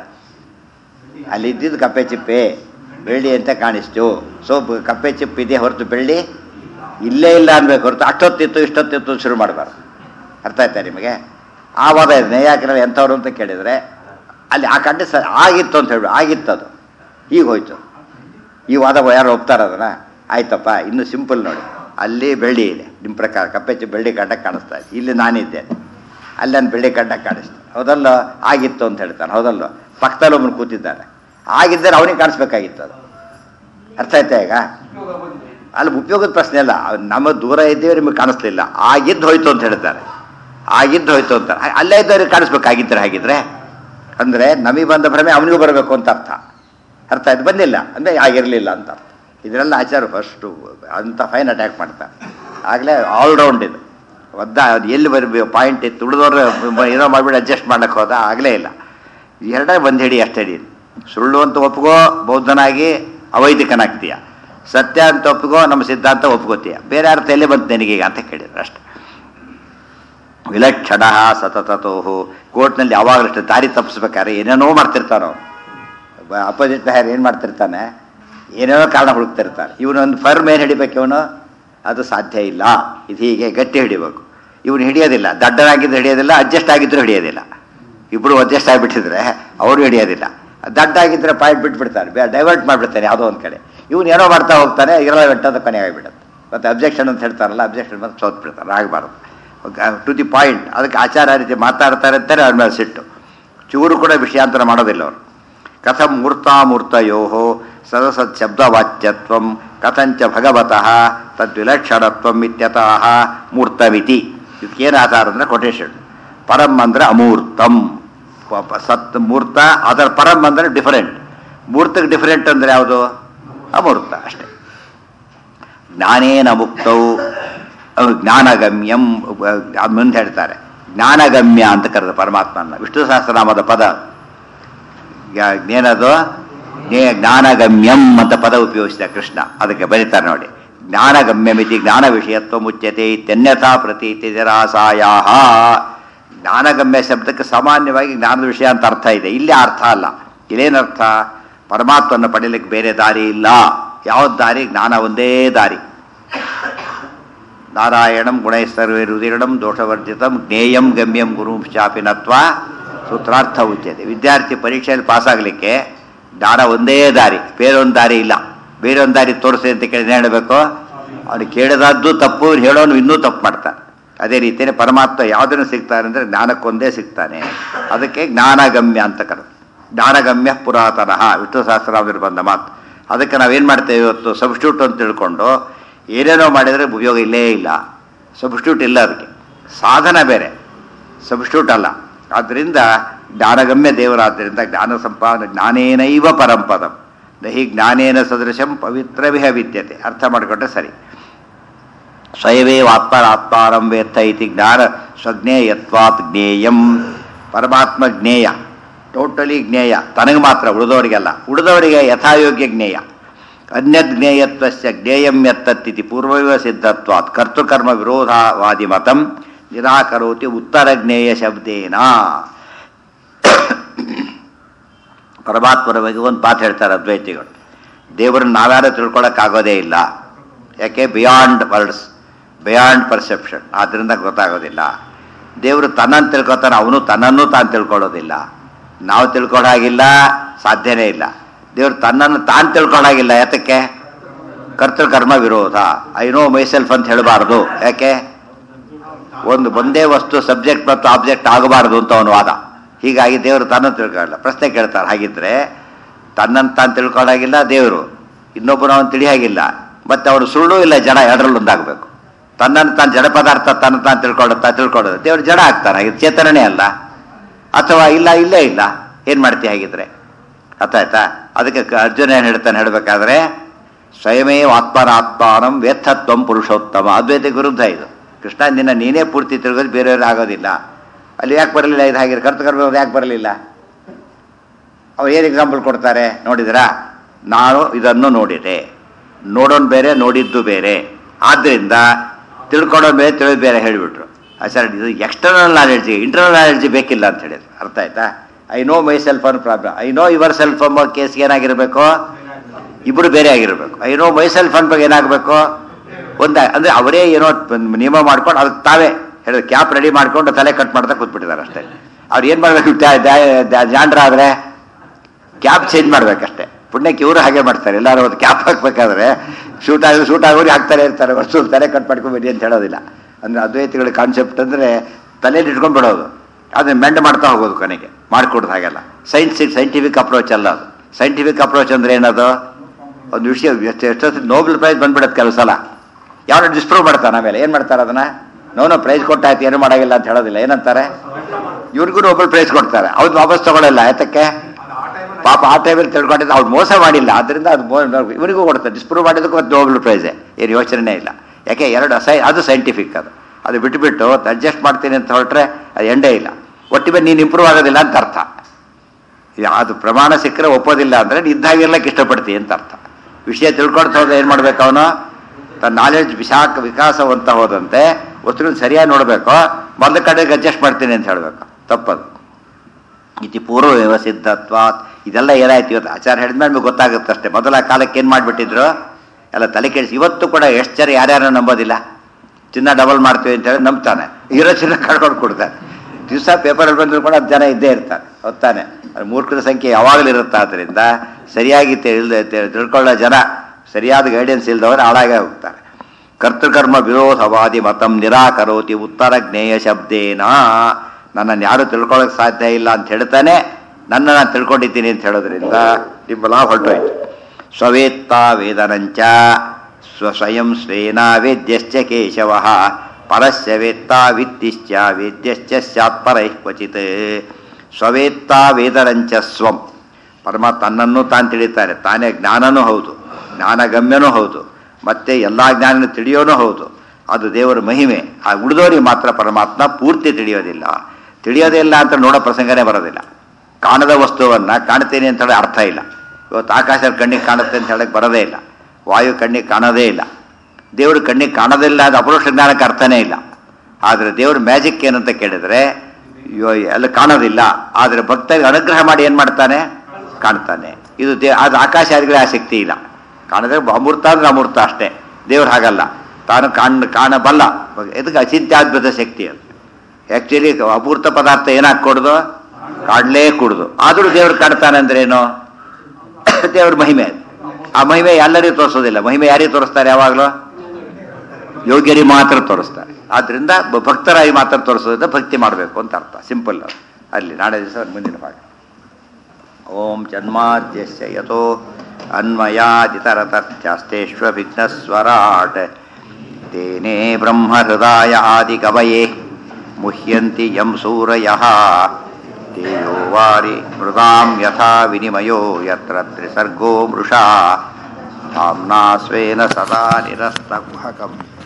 ಅಲ್ಲಿ ಇದ್ದಿದ್ದು ಕಪ್ಪೆ ಚಿಪ್ಪೆ ಬೆಳ್ಳಿ ಅಂತ ಕಾಣಿಸ್ತು ಸೊ ಬ- ಕಪ್ಪೆ ಚಿಪ್ಪು ಇದೆ ಹೊರತು ಬೆಳ್ಳಿ ಇಲ್ಲೇ ಇಲ್ಲ ಅನ್ಬೇಕು ಹೊರತು ಅಷ್ಟೊತ್ತಿತ್ತು ಇಷ್ಟೊತ್ತಿತ್ತು ಶುರು ಮಾಡಬಾರ್ದು ಅರ್ಥ ಆಯ್ತಾ ನಿಮಗೆ ಆ ವಾದ ಇದೆ ನೇಯಾಕರಲ್ಲಿ ಎಂಥವ್ರು ಅಂತ ಕೇಳಿದರೆ ಅಲ್ಲಿ ಆ ಕಂಡು ಸ ಆಗಿತ್ತು ಅಂತ ಹೇಳಿ ಆಗಿತ್ತು ಅದು ಈಗ ಹೋಯ್ತು ಈ ವಾದ ಯಾರು ಒಪ್ತಾರ ಅದನ್ನ ಆಯ್ತಪ್ಪ ಇನ್ನು ಸಿಂಪಲ್ ನೋಡಿ ಅಲ್ಲಿ ಬೆಳ್ಳಿ ಇದೆ ನಿಮ್ಮ ಪ್ರಕಾರ ಕಪ್ಪೆ ಚಿಪ್ಪು ಬೆಳ್ಳಿ ಕಂಡ ಕಾಣಿಸ್ತಾ ಇದೆ ಇಲ್ಲಿ ನಾನಿದ್ದೇನೆ ಅಲ್ಲಿ ನಾನು ಬೆಳ್ಳಿ ಕಂಡ ಕಾಣಿಸ್ತು ಹೌದಲ್ಲ ಆಗಿತ್ತು ಅಂತ ಹೇಳ್ತಾನೆ ಹೌದಲ್ಲ ಪಕ್ಕದಲ್ಲಿ ಒಬ್ಬನು ಕೂತಿದ್ದಾನೆ ಆಗಿದ್ದರೆ ಅವನಿಗೆ ಕಾಣಿಸ್ಬೇಕಾಗಿತ್ತು ಅದು ಅರ್ಥ ಆಯ್ತಾ ಈಗ ಉಪಯೋಗ ಬಂದಿದೆ ಅಲ್ಲಿ ಉಪಯೋಗದ ಪ್ರಶ್ನೆ ಅಲ್ಲ ಅವ್ನು ನಮ್ಮ ದೂರ ಇದ್ದೇವೆ ನಿಮಗೆ ಕಾಣಿಸ್ಲಿಲ್ಲ ಆಗಿದ್ದು ಹೋಯ್ತು ಅಂತ ಹೇಳ್ತಾರೆ ಆಗಿದ್ದು ಹೋಯ್ತು ಅಂತ ಆ- ಅಲ್ಲೇ ಇದ್ದವ್ರಿಗೆ ಕಾಣಿಸ್ಬೇಕಾಗಿದ್ದರೆ ಹಾಗಿದ್ರೆ ಅಂದರೆ ನಮಗೆ ಬಂದ ಭ್ರಮೆ ಅವನಿಗೂ ಬರಬೇಕು ಅಂತ ಅರ್ಥ ಅರ್ಥ ಆಯ್ತು ಬಂದಿಲ್ಲ ಅಂದರೆ ಆಗಿರಲಿಲ್ಲ ಅಂತ ಅರ್ಥ ಇದರೆಲ್ಲ ಆಚಾರ ಫಸ್ಟು ಅಂತ ಫೈನ್ ಅಟ್ಯಾಕ್ ಮಾಡ್ತಾರೆ ಆಗಲೇ ಆಲ್ರೌಂಡ್ ಇದು ಒದ್ದ ಅದು ಎಲ್ಲಿ ಬರಬೇಕು ಪಾಯಿಂಟ್ ಇತ್ತು ಉಳಿದವ್ರು ಏನೋ ಮಾಡಿಬಿಟ್ಟು ಅಡ್ಜಸ್ಟ್ ಮಾಡಕ್ಕೆ ಹೋದ ಆಗಲೇ ಇಲ್ಲ ಎರಡೇ ಒಂದು ಹಿಡಿ ಅಷ್ಟೇ ಹಿಡಿ ಸುಳ್ಳು ಅಂತ ಒಪ್ಕೋ ಬೌದ್ಧನಾಗಿ ಅವೈದಿಕನಾಗ್ತೀಯ ಸತ್ಯ ಅಂತ ಒಪ್ಪಿಗೋ ನಮ್ಮ ಸಿದ್ಧಾಂತ ಒಪ್ಕೋತೀಯ ಬೇರೆ ಅರ್ಥ ಎಲ್ಲಿ ಬಂತು ನಿನಗೀಗ ಅಂತ ಕೇಳಿದ್ರು ಅಷ್ಟೆ ವಿಲಕ್ಷಣ ಸತತತೋಹು ಕೋರ್ಟ್ನಲ್ಲಿ ಯಾವಾಗಲೂ ಅಷ್ಟೇ ದಾರಿ ತಪ್ಪಿಸ್ಬೇಕಾದ್ರೆ ಏನೇನೋ ಮಾಡ್ತಿರ್ತಾನೋ ಅಪೋಸಿಟ್ ಹ್ಯಾರ್ ಏನು ಮಾಡ್ತಿರ್ತಾನೆ ಏನೇನೋ ಕಾರಣ ಹುಡುಕ್ತಿರ್ತಾನೆ ಇವನೊಂದು ಫರ್ಮ್ ಏನು ಹಿಡಿಬೇಕು ಇವನು ಅದು ಸಾಧ್ಯ ಇಲ್ಲ ಇದು ಹೀಗೆ ಗಟ್ಟಿ ಹಿಡಿಬೇಕು ಇವನು ಹಿಡಿಯೋದಿಲ್ಲ ದಡ್ಡನಾಗಿದ್ದು ಹಿಡಿಯೋದಿಲ್ಲ ಅಡ್ಜಸ್ಟ್ ಆಗಿದ್ರು ಹಿಡಿಯೋದಿಲ್ಲ ಇಬ್ಬರು ಅಡ್ಜಸ್ಟ್ ಆಗಿಬಿಟ್ಟಿದ್ರೆ ಅವರು ಹಿಡಿಯೋದಿಲ್ಲ ದಡ್ಡ ಆಗಿದ್ರೆ ಪಾಯಿಂಟ್ ಬಿಟ್ಬಿಡ್ತಾನೆ ಬೇ ಡೈವರ್ಟ್ ಮಾಡಿಬಿಡ್ತಾನೆ ಯಾವುದೋ ಒಂದು ಕಡೆ ಇವನು ಏನೋ ಮಾಡ್ತಾ ಹೋಗ್ತಾನೆ ಇರಲ್ಲ ಅಂತ ಕೊನೆ ಆಗಿಬಿಡುತ್ತೆ ಮತ್ತು ಅಬ್ಜೆಕ್ಷನ್ ಅಂತ ಹೇಳ್ತಾರಲ್ಲ ಅಬ್ಜೆಕ್ಷನ್ ಬಂದು ಸೋತ್ ಬಿಡ್ತಾರೆ ಆಗಬಾರ್ದು ಟು ದಿ ಪಾಯಿಂಟ್ ಅದಕ್ಕೆ ಆಚಾರ ಆ ರೀತಿ ಮಾತಾಡ್ತಾರೆ ಅಂತಾರೆ ಅವ್ರ ಮೇಲೆ ಸಿಟ್ಟು ಚೂರು ಕೂಡ ವಿಷಯಾಂತರ ಮಾಡೋದಿಲ್ಲ ಅವರು ಕಥಂ ಮೂರ್ತಾಮೂರ್ತಯೋ ಸದಸತ್ ಶಬ್ದವಾಚ್ಯತ್ವ ಕಥಂಚ ಭಗವತಃ ತದ್ವಿಲಕ್ಷಣತ್ವಂ ಇತ್ಯತಃ ಮೂರ್ತಮಿತಿ ಇದಕ್ಕೇನು ಆಧಾರ ಅಂದರೆ ಕೊಟೇಶನ್ ಪರಂ ಅಂದರೆ ಅಮೂರ್ತಂ ಪ- ಪ- ಸತ್ ಮೂರ್ತ ಅದರ ಪರಂ ಅಂದರೆ ಡಿಫರೆಂಟ್ ಮೂರ್ತಕ್ಕೆ ಡಿಫರೆಂಟ್ ಅಂದರೆ ಯಾವುದು ಅಮೂರ್ತ ಅಷ್ಟೇ ಜ್ಞಾನೇನ ಮುಕ್ತವು ಅವು ಜ್ಞಾನಗಮ್ಯಂ ಅಹ್, ಮುಂದೆ ಹೇಳ್ತಾರೆ ಜ್ಞಾನಗಮ್ಯ ಅಂತ ಕರೆದ ಪರಮಾತ್ಮನ ವಿಷ್ಣು ಸಹಸ್ರನಾಮದ ಪದ ಯಾ- ಏನದು ಜ್ಞೇ- ಜ್ಞಾನಗಮ್ಯಂ ಅಂತ ಪದ ಉಪಯೋಗಿಸಿದ ಕೃಷ್ಣ ಅದಕ್ಕೆ ಬರೀತಾರೆ ನೋಡಿ ಜ್ಞಾನಗಮ್ಯಮಿತಿ ಜ್ಞಾನ ವಿಷಯತ್ವ ಮುಚ್ಯತೆ ಇತ್ಯನ್ಯಥಾ ಪ್ರತೀತಿ ಜರಾಸಾಯ ಜ್ಞಾನಗಮ್ಯ ಶಬ್ದಕ್ಕೆ ಸಾಮಾನ್ಯವಾಗಿ ಜ್ಞಾನದ ವಿಷಯ ಅಂತ ಅರ್ಥ ಇದೆ ಇಲ್ಲಿ ಅರ್ಥ ಅಲ್ಲ ಇಲ್ಲೇನರ್ಥ ಪರಮಾತ್ಮನ ಪಡೀಲಿಕ್ಕೆ ಬೇರೆ ದಾರಿ ಇಲ್ಲ ಯಾವ ದಾರಿ ಜ್ಞಾನ ಒಂದೇ ದಾರಿ ನಾರಾಯಣಂ ಗುಣೈಸ್ತರ್ವೇ ರುದಿರಣಂ ದೋಷವರ್ಜಿತಂ ಜ್ಞೇಯಂ ಗಮ್ಯಂ ಗುರು ಶಾಪಿನತ್ವ ಸೂತ್ರಾರ್ಥ ಉಚ್ಯತೆ ವಿದ್ಯಾರ್ಥಿ ಪರೀಕ್ಷೆಯಲ್ಲಿ ಪಾಸಾಗಲಿಕ್ಕೆ ಜ್ಞಾನ ಒಂದೇ ದಾರಿ ಬೇರೊಂದು ದಾರಿ ಇಲ್ಲ ಬೇರೊಂದು ದಾರಿ ತೋರಿಸಿ ಅಂತ ಕೇಳಿ ಹೇಳಬೇಕು ಅವನು ಕೇಳಿದದ್ದು ತಪ್ಪು ಇವ್ನು ಹೇಳೋನು ಇನ್ನೂ ತಪ್ಪು ಮಾಡ್ತಾನೆ ಅದೇ ರೀತಿಯೇ ಪರಮಾತ್ಮ ಯಾವುದನ್ನು ಸಿಗ್ತಾನೆ ಅಂದರೆ ಜ್ಞಾನಕ್ಕೊಂದೇ ಸಿಗ್ತಾನೆ ಅದಕ್ಕೆ ಜ್ಞಾನಗಮ್ಯ ಅಂತ ಕರೆದು ಜ್ಞಾನಗಮ್ಯ ಪುರಾತನಃ ವಿಷ್ಣು ಸಹಸ್ರಾಮದಲ್ಲಿ ಬಂದ ಮಾತು ಅದಕ್ಕೆ ನಾವೇನು ಮಾಡ್ತೇವೆ ಇವತ್ತು ಸಬ್ಸ್ಟ್ಯೂಟ್ ಅಂತ ತಿಳ್ಕೊಂಡು ಏನೇನೋ ಮಾಡಿದರೆ ಉಪಯೋಗ ಇಲ್ಲೇ ಇಲ್ಲ ಸಬ್ಸ್ಟ್ಯೂಟ್ ಇಲ್ಲ ಅದಕ್ಕೆ ಸಾಧನ ಬೇರೆ ಸಬ್ಸ್ಟ್ಯೂಟ್ ಅಲ್ಲ ಆದ್ದರಿಂದ ಜ್ಞಾನಗಮ್ಯ ದೇವರಾದ್ದರಿಂದ ಜ್ಞಾನ ಸಂಪಾದನೆ ಜ್ಞಾನೇನೈವ ಪರಂಪದಂ ದಹಿ ಜ್ಞಾನೇನ ಸದೃಶಂ ಪವಿತ್ರವಿಹ ವಿದ್ಯತೆ ಅರ್ಥ ಮಾಡಿಕೊಂಡ್ರೆ ಸರಿ ಸ್ವಯವೇವ ಆತ್ಮನಾತ್ಮಾನಂ ವೇತ್ತ ಇತಿ ಜ್ಞಾನ ಸ್ವಜ್ಞೇಯತ್ವಾತ್ ಜ್ಞೇಯಂ ಪರಮಾತ್ಮ ಜ್ಞೇಯ ಟೋಟಲಿ ಜ್ಞೇಯ ತನಗೆ ಮಾತ್ರ ಉಳಿದವರಿಗೆಲ್ಲ ಉಳಿದವರಿಗೆ ಯಥಾಯೋಗ್ಯ ಜ್ಞೇಯ ಅನ್ಯದ್ ಜ್ಞೇಯತ್ವಸ್ಯ ಜ್ಞೇಯಂ ಯತ್ತತ್ತಿತಿ ಪೂರ್ವವಿವ ಸಿದ್ಧತ್ವಾತ್ ಕರ್ತೃಕರ್ಮ ವಿರೋಧವಾದಿ ಮತಂ ನಿರಾಕರೋತಿ ಉತ್ತರ ಜ್ಞೇಯ ಶಬ್ದೇನ ಪರಮಾತ್ಮರ ಬಗ್ಗೆ ಒಂದು ಮಾತು ಹೇಳ್ತಾರೆ ಅದ್ವೈತಿಗಳು ದೇವರನ್ನ ನಾವ್ಯಾರು ತಿಳ್ಕೊಳಕ್ಕಾಗೋದೇ ಇಲ್ಲ ಯಾಕೆ ಬಿಯಾಂಡ್ ವರ್ಡ್ಸ್ ಬಿಯಾಂಡ್ ಪರ್ಸೆಪ್ಷನ್ ಆದ್ದರಿಂದ ಗೊತ್ತಾಗೋದಿಲ್ಲ ದೇವರು ತನ್ನನ್ನು ತಿಳ್ಕೊತಾನೆ ಅವನು ತನ್ನನ್ನು ತಾನು ತಿಳ್ಕೊಳ್ಳೋದಿಲ್ಲ ನಾವು ತಿಳ್ಕೊಳ್ಳೋ ಹಾಗಿಲ್ಲ ಸಾಧ್ಯನೇ ಇಲ್ಲ ದೇವ್ರು ತನ್ನನ್ನು ತಾನು ತಿಳ್ಕೊಳ್ಳಾಗಿಲ್ಲ ಯಾತಕ್ಕೆ ಕರ್ತೃಕರ್ಮ ವಿರೋಧ ಐ ನೋ ಮೈಸೆಲ್ಫ್ ಅಂತ ಹೇಳಬಾರ್ದು ಯಾಕೆ ಒಂದು ಒಂದೇ ವಸ್ತು ಸಬ್ಜೆಕ್ಟ್ ಮತ್ತು ಆಬ್ಜೆಕ್ಟ್ ಆಗಬಾರದು ಅಂತ ಅವನು ವಾದ ಹೀಗಾಗಿ ದೇವರು ತಾನು ತಿಳ್ಕೊಳ್ಳಲ್ಲ ಪ್ರಶ್ನೆ ಕೇಳ್ತಾರೆ ಹಾಗಿದ್ರೆ ತನ್ನನ್ನು ತಾನು ತಿಳ್ಕೊಳ್ಳಾಗಿಲ್ಲ ದೇವರು ಇನ್ನೊಬ್ಬನ ಅವನು ತಿಳಿಯಾಗಿಲ್ಲ ಮತ್ತೆ ಅವನು ಸುಳ್ಳು ಇಲ್ಲ ಜಡ ಎರಡರಲ್ಲಿ ಒಂದಾಗಬೇಕು ತನ್ನನ್ನು ತಾನು ಜಡ ಪದಾರ್ಥ ತನ್ನ ತಾನು ತಿಳ್ಕೊಳ್ಳುತ್ತಾ ತಿಳ್ಕೊಳ್ಳೋದು ದೇವರು ಜಡ ಆಗ್ತಾನೆ ಹಾಗೆ ಚೇತನನೇ ಅಲ್ಲ ಅಥವಾ ಇಲ್ಲ ಇಲ್ಲೇ ಇಲ್ಲ ಏನು ಮಾಡ್ತೀಯ ಹಾಗಿದ್ರೆ ಅರ್ಥ ಆಯ್ತಾ ಅದಕ್ಕೆ ಕ- ಅರ್ಜುನ ಏನು ಹೇಳ್ತಾನೆ ಹೇಳಬೇಕಾದ್ರೆ ಸ್ವಯಮೇವ ಆತ್ಮನಾತ್ಮಾನಂ ವೇತ್ತತ್ವಂ ಪುರುಷೋತ್ತಮ ಅದ್ವೈತ ವಿರುದ್ಧ ಇದು ಕೃಷ್ಣ ನಿನ್ನ ನೀನೇ ಪೂರ್ತಿ ತಿರುಗೋದು ಬೇರೆಯವ್ರು ಆಗೋದಿಲ್ಲ ಅಲ್ಲಿ ಯಾಕೆ ಬರಲಿಲ್ಲ ಇದು ಹಾಗೆ ಕರ್ತಕರ್ಮ ಯಾಕೆ ಬರಲಿಲ್ಲ ಅವ್ರು ಏನು ಎಕ್ಸಾಂಪಲ್ ಕೊಡ್ತಾರೆ ನೋಡಿದ್ರಾ ನಾನು ಇದನ್ನು ನೋಡಿದೆ ನೋಡೋನ್ ಬೇರೆ ನೋಡಿದ್ದು ಬೇರೆ ಆದ್ದರಿಂದ ತಿಳ್ಕೊಳ್ಳೋದು ಬೇರೆ ತಿಳಿದು ಬೇರೆ ಹೇಳಿಬಿಟ್ರು ಸರ್ ಇದು ಎಕ್ಸ್ಟರ್ನಲ್ ನಾಲೆಡ್ಜ್ ಇಂಟರ್ನಲ್ ನಾಲೆಡ್ಜ್ ಬೇಕಿಲ್ಲ ಅಂತ ಹೇಳಿದ್ರು ಅರ್ಥ ಆಯ್ತಾ ಐ ನೋ ಮೈ ಸೆಲ್ಫ್ ಅನ್ನೋ problem I know yourself ಎಂಬ ಕೇಸ್ಗೆ ಏನಾಗಿರಬೇಕು ಇಬ್ಬರು ಬೇರೆ ಆಗಿರಬೇಕು ಐ ನೋ ಮೈ ಸೆಲ್ಫ್ ಅನ್ಬೇಕು ಏನಾಗಬೇಕು ಒಂದ ಅಂದ್ರೆ ಅವರೇ ಏನೋ ಒಂದ್ ನಿಯಮ ಮಾಡ್ಕೊಂಡು ಅದಕ್ಕೆ ತಾವೇ ಹೇಳಿದ್ರು ಕ್ಯಾಪ್ ರೆಡಿ ಮಾಡ್ಕೊಂಡು ತಲೆ ಕಟ್ ಮಾಡ್ತಾ ಕೂತ್ಬಿಟ್ಟಿದ್ದಾರೆ ಅಷ್ಟೇ ಅವ್ರು ಏನು ಮಾಡಬೇಕು ಜಾಂಡ್ರ ಆದರೆ ಕ್ಯಾಪ್ ಚೇಂಜ್ ಮಾಡ್ಬೇಕಷ್ಟೇ ಪುಣ್ಯಕ್ಕೆ ಇವರು ಹಾಗೆ ಮಾಡ್ತಾರೆ ಎಲ್ಲರೂ ಒಂದು ಕ್ಯಾಪ್ ಹಾಕ್ಬೇಕಾದ್ರೆ ಶೂಟ್ ಆಗಿ ಶೂಟ್ ಆಗೋರು ಹಾಕ್ತಾರೆ ಇರ್ತಾರೆ ವರ್ಷ ತಲೆ ಕಟ್ ಮಾಡ್ಕೊಬೇಡಿ ಅಂತ ಹೇಳೋದಿಲ್ಲ ಅಂದ್ರೆ ಅದ್ವೈತಿಗಳ ಕಾನ್ಸೆಪ್ಟ್ ಅಂದರೆ ತಲೆಯಲ್ಲಿ ಇಟ್ಕೊಂಡು ಬಿಡೋದು ಅದನ್ನ ಮೆಂಡ್ ಮಾಡ್ತಾ ಹೋಗೋದು ಕೊನೆಗೆ ಮಾಡಿಕೊಡ್ದು ಹಾಗೆಲ್ಲ ಸೈನ್ಸ್ ಸೈಂಟಿಫಿಕ್ ಅಪ್ರೋಚ್ ಅಲ್ಲ ಅದು ಸೈಂಟಿಫಿಕ್ ಅಪ್ರೋಚ್ ಅಂದ್ರೆ ಏನದು ಒಂದು ವಿಷಯ ಎಷ್ಟು ಎಷ್ಟೊತ್ತು ನೋಬೆಲ್ ಪ್ರೈಸ್ ಬಂದ್ಬಿಡುತ್ತೆ ಕೆಲವು ಸಲ ಯಾವನ್ನ ಡಿಸ್ಪ್ರೂವ್ ಮಾಡ್ತಾನೆ ಆಮೇಲೆ ಏನು ಮಾಡ್ತಾರೆ ಅದನ್ನ ನೋನೋ ಪ್ರೈಸ್ ಕೊಟ್ಟಾಯ್ತು ಏನು ಮಾಡೋಂಗಿಲ್ಲ ಅಂತ ಹೇಳೋದಿಲ್ಲ ಏನಂತಾರೆ ಇವ್ರಿಗೂ ನೋಬೆಲ್ ಪ್ರೈಸ್ ಕೊಡ್ತಾರೆ ಅವ್ರು ವಾಪಸ್ ತಗೊಳ್ಳಲ್ಲ ಯಾತಕ್ಕೆ ಪಾಪ ಆ ಟೈಮಲ್ಲಿ ತಿಳ್ಕೊಂಡಿದ್ದು ಅವ್ರು ಮೋಸ ಮಾಡಿಲ್ಲ ಅದರಿಂದ ಅದು ಮೋ- ಇವರಿಗೂ ಕೊಡ್ತಾರೆ ಡಿಸ್ಪ್ರೂವ್ ಮಾಡಿದ್ದಕ್ಕೂ ಅದು ನೋಬೆಲ್ ಪ್ರೈಸೇ ಏನು ಯೋಚನೆ ಇಲ್ಲ ಯಾಕೆ ಎರಡು ಸೈ ಅದು ಸೈಂಟಿಫಿಕ್ ಅದು ಅದು ಬಿಟ್ಟುಬಿಟ್ಟು ಅಡ್ಜಸ್ಟ್ ಮಾಡ್ತೀನಿ ಅಂತ ಹೊರಟ್ರೆ ಅದು ಎಂಡೇ ಇಲ್ಲ ಒಟ್ಟಿಗೆ ನೀನು ಇಂಪ್ರೂವ್ ಆಗೋದಿಲ್ಲ ಅಂತ ಅರ್ಥ ಇದು ಅದು ಪ್ರಮಾಣ ಸಿಕ್ಕರೆ ಒಪ್ಪೋದಿಲ್ಲ ಅಂದರೆ ಇದ್ದಾಗಿರ್ಲಕ್ಕೆ ಇಷ್ಟಪಡ್ತೀನಿ ಅಂತ ಅರ್ಥ ವಿಷಯ ತಿಳ್ಕೊಳ್ತಾ ಹೋದ್ರೆ ಏನು ಮಾಡ್ಬೇಕು ಅವನು ತನ್ನ ನಾಲೆಡ್ಜ್ ವಿಶಾಖ ವಿಕಾಸವಂತ ಹೋದಂತೆ ವಸ್ತುಗಳನ್ನ ಸರಿಯಾಗಿ ನೋಡಬೇಕು ಮೊದಲ ಕಡೆಗೆ ಅಡ್ಜಸ್ಟ್ ಮಾಡ್ತೀನಿ ಅಂತ ಹೇಳಬೇಕು ತಪ್ಪದು ಇತಿ ಪೂರ್ವ ಸಿದ್ಧತ್ವಾತ್ ಇದೆಲ್ಲ ಏನಾಯ್ತು ಇವತ್ತು ಆಚಾರ ಹೇಳಿದ್ಮೇಲೆ ನಿಮಗೆ ಗೊತ್ತಾಗುತ್ತೆ ಅಷ್ಟೇ ಮೊದಲ ಕಾಲಕ್ಕೆ ಏನು ಮಾಡಿಬಿಟ್ಟಿದ್ರು ಎಲ್ಲ ತಲೆ ಕೆಡಿಸಿ ಇವತ್ತು ಕೂಡ ಎಷ್ಟು ಜನ ಯಾರ್ಯಾರು ನಂಬೋದಿಲ್ಲ ಚಿನ್ನ ಡಬಲ್ ಮಾಡ್ತೀವಿ ಅಂತ ಹೇಳಿ ನಂಬ್ತಾನೆ ಇರೋ ಚಿನ್ನ ಕಳ್ಕೊಂಡು ಕೊಡ್ತಾನೆ ದಿವಸ ಪೇಪರಲ್ಲಿ ಬಂದರೂ ಕೂಡ ಹತ್ತು ಜನ ಇದ್ದೇ ಇರ್ತಾರೆ ಹೊತ್ತಾನೆ ಅದು ಮೂರ್ಖರ ಸಂಖ್ಯೆ ಯಾವಾಗಲೂ ಇರುತ್ತೆ ಆದ್ದರಿಂದ ಸರಿಯಾಗಿ ತಿಳಿದ ತಿಳ್ಕೊಳ್ಳೋ ಜನ ಸರಿಯಾದ ಗೈಡೆನ್ಸ್ ಇಲ್ದವರು ಹಾಳಾಗೇ ಹೋಗ್ತಾರೆ ಕರ್ತೃಕರ್ಮ ವಿರೋಧವಾದಿ ಮತಂ ನಿರಾಕರೋತಿ ಉತ್ತರ ಜ್ಞೇಯ ಶಬ್ದೇನ ನನ್ನನ್ನು ಯಾರು ತಿಳ್ಕೊಳ್ಳೋಕೆ ಸಾಧ್ಯ ಇಲ್ಲ ಅಂತ ಹೇಳ್ತಾನೆ ನನ್ನ ನಾನು ತಿಳ್ಕೊಂಡಿದ್ದೀನಿ ಅಂತ ಹೇಳೋದ್ರಿಂದ ನಿಮ್ಮ ಲಾಭ ಹೊರಟೋಯ್ತು ಸ್ವವೇತ್ತ ವೇದನಂಚ ಸ್ವ ಸ್ವಯಂ ಸ್ವೇನ ವೇದ್ಯಶ್ಚ ಕೇಶವ ಪರಸ್ಯ ವೇತ್ತ ವಿತ್ತಿಶ್ಚ ವೇದ್ಯಶ್ಚ ಸ್ಯಾತ್ ಪರೈಃ ಕ್ವಚಿತ್ ಸ್ವವೇತ್ತ ವೇದನಂಚ ಸ್ವಂ ಪರಮ ತನ್ನನ್ನು ತಾನು ತಿಳಿತಾರೆ ತಾನೇ ಜ್ಞಾನನೂ ಹೌದು ಜ್ಞಾನಗಮ್ಯನೂ ಹೌದು ಮತ್ತೆ ಎಲ್ಲ ಜ್ಞಾನನೂ ತಿಳಿಯೋನೂ ಹೌದು ಅದು ದೇವರ ಮಹಿಮೆ ಆ ಉಳಿದವರಿಗೆ ಮಾತ್ರ ಪರಮಾತ್ಮ ಪೂರ್ತಿ ತಿಳಿಯೋದಿಲ್ಲ ತಿಳಿಯೋದೇ ಇಲ್ಲ ಅಂತ ನೋಡೋ ಪ್ರಸಂಗನೇ ಬರೋದಿಲ್ಲ ಕಾಣದ ವಸ್ತುವನ್ನು ಕಾಣ್ತೇನೆ ಅಂತ ಹೇಳಿ ಅರ್ಥ ಇಲ್ಲ ಇವತ್ತು ಆಕಾಶ ಕಣ್ಣಿಗೆ ಕಾಣುತ್ತೆ ಅಂತ ಹೇಳಕ್ಕೆ ಬರೋದೇ ಇಲ್ಲ ವಾಯು ಕಣ್ಣಿಗೆ ಕಾಣೋದೇ ಇಲ್ಲ ದೇವರು ಕಣ್ಣಿಗೆ ಕಾಣೋದಿಲ್ಲ ಅದು ಅಪರೋಕ್ಷ ಜ್ಞಾನಕ್ಕೆ ಅರ್ಥನೇ ಇಲ್ಲ ಆದರೆ ದೇವ್ರ ಮ್ಯಾಜಿಕ್ ಏನಂತ ಕೇಳಿದ್ರೆ ಅಯ್ಯೋ ಎಲ್ಲ ಕಾಣೋದಿಲ್ಲ ಆದರೆ ಭಕ್ತರಿಗೆ ಅನುಗ್ರಹ ಮಾಡಿ ಏನು ಮಾಡ್ತಾನೆ ಕಾಣ್ತಾನೆ ಇದು ದೇ ಅದು ಆಕಾಶಾದಿಗಳೇ ಆ ಶಕ್ತಿ ಇಲ್ಲ ಕಾಣಿದ್ರೆ ಅಮೂರ್ತ ಅಂದ್ರೆ ಅಮೂರ್ತ ಅಷ್ಟೇ ದೇವ್ರು ಹಾಗಲ್ಲ ತಾನು ಕಾಣ್ ಕಾಣಬಲ್ಲ ಇದಕ್ಕೆ ಅಚಿಂತ್ಯಾದ್ಭುತ ಶಕ್ತಿ ಅದು ಆ್ಯಕ್ಚುಲಿ ಅಮೂರ್ತ ಪದಾರ್ಥ ಏನಾಗಿ ಕೊಡ್ದು ಕಾಡಲೇ ಕುಡ್ದು ಆದರೂ ದೇವ್ರು ಕಾಣ್ತಾನೆ ಅಂದ್ರೆ ಏನು ದೇವ್ರ ಮಹಿಮೆ ಅದು. ಆ ಮಹಿಮೆ ಎಲ್ಲರಿಗೂ ತೋರಿಸೋದಿಲ್ಲ ಮಹಿಮೆ ಯಾರಿಗೆ ತೋರಿಸ್ತಾರೆ ಯಾವಾಗಲೂ ಯೋಗ್ಯರಿಗೆ ಮಾತ್ರ ತೋರಿಸ್ತಾರೆ ಆದ್ರಿಂದ ಬ- ಭಕ್ತರಾಗಿ ಮಾತ್ರ ತೋರಿಸೋದ್ರಿಂದ ಭಕ್ತಿ ಮಾಡಬೇಕು ಅಂತ ಅರ್ಥ ಸಿಂಪಲ್ ಅಲ್ಲಿ ನಾಳೆ ದಿವಸ ಮುಂದಿನ ಭಾಗ ಓಂ ಜನ್ಮಾದ್ಯಸ್ಯ ಯಥೋ ಅನ್ಮಯಾದಿತರತರ್ಥ್ಯಸ್ತೇಷ್ವಭಿಘ್ನಸ್ವರಾಟ್ ತೇನೇ ಬ್ರಹ್ಮಹೃದಾಯ ಆದಿಕವಯೇ ಮುಹ್ಯಂತಿ ಯಂ ಸೂರಯಃ ತೇಜೋ ವಾರಿ ಮೃದಾಂ ಯಥಾ ವಿನಿಮಯೋ ಯತ್ರ ತ್ರಿಸರ್ಗೋ ಮೃಷಾ ಧಾಮ್ನಾ ಸ್ವೇನ ಸದಾ ನಿರಸ್ತಗುಹಕಂ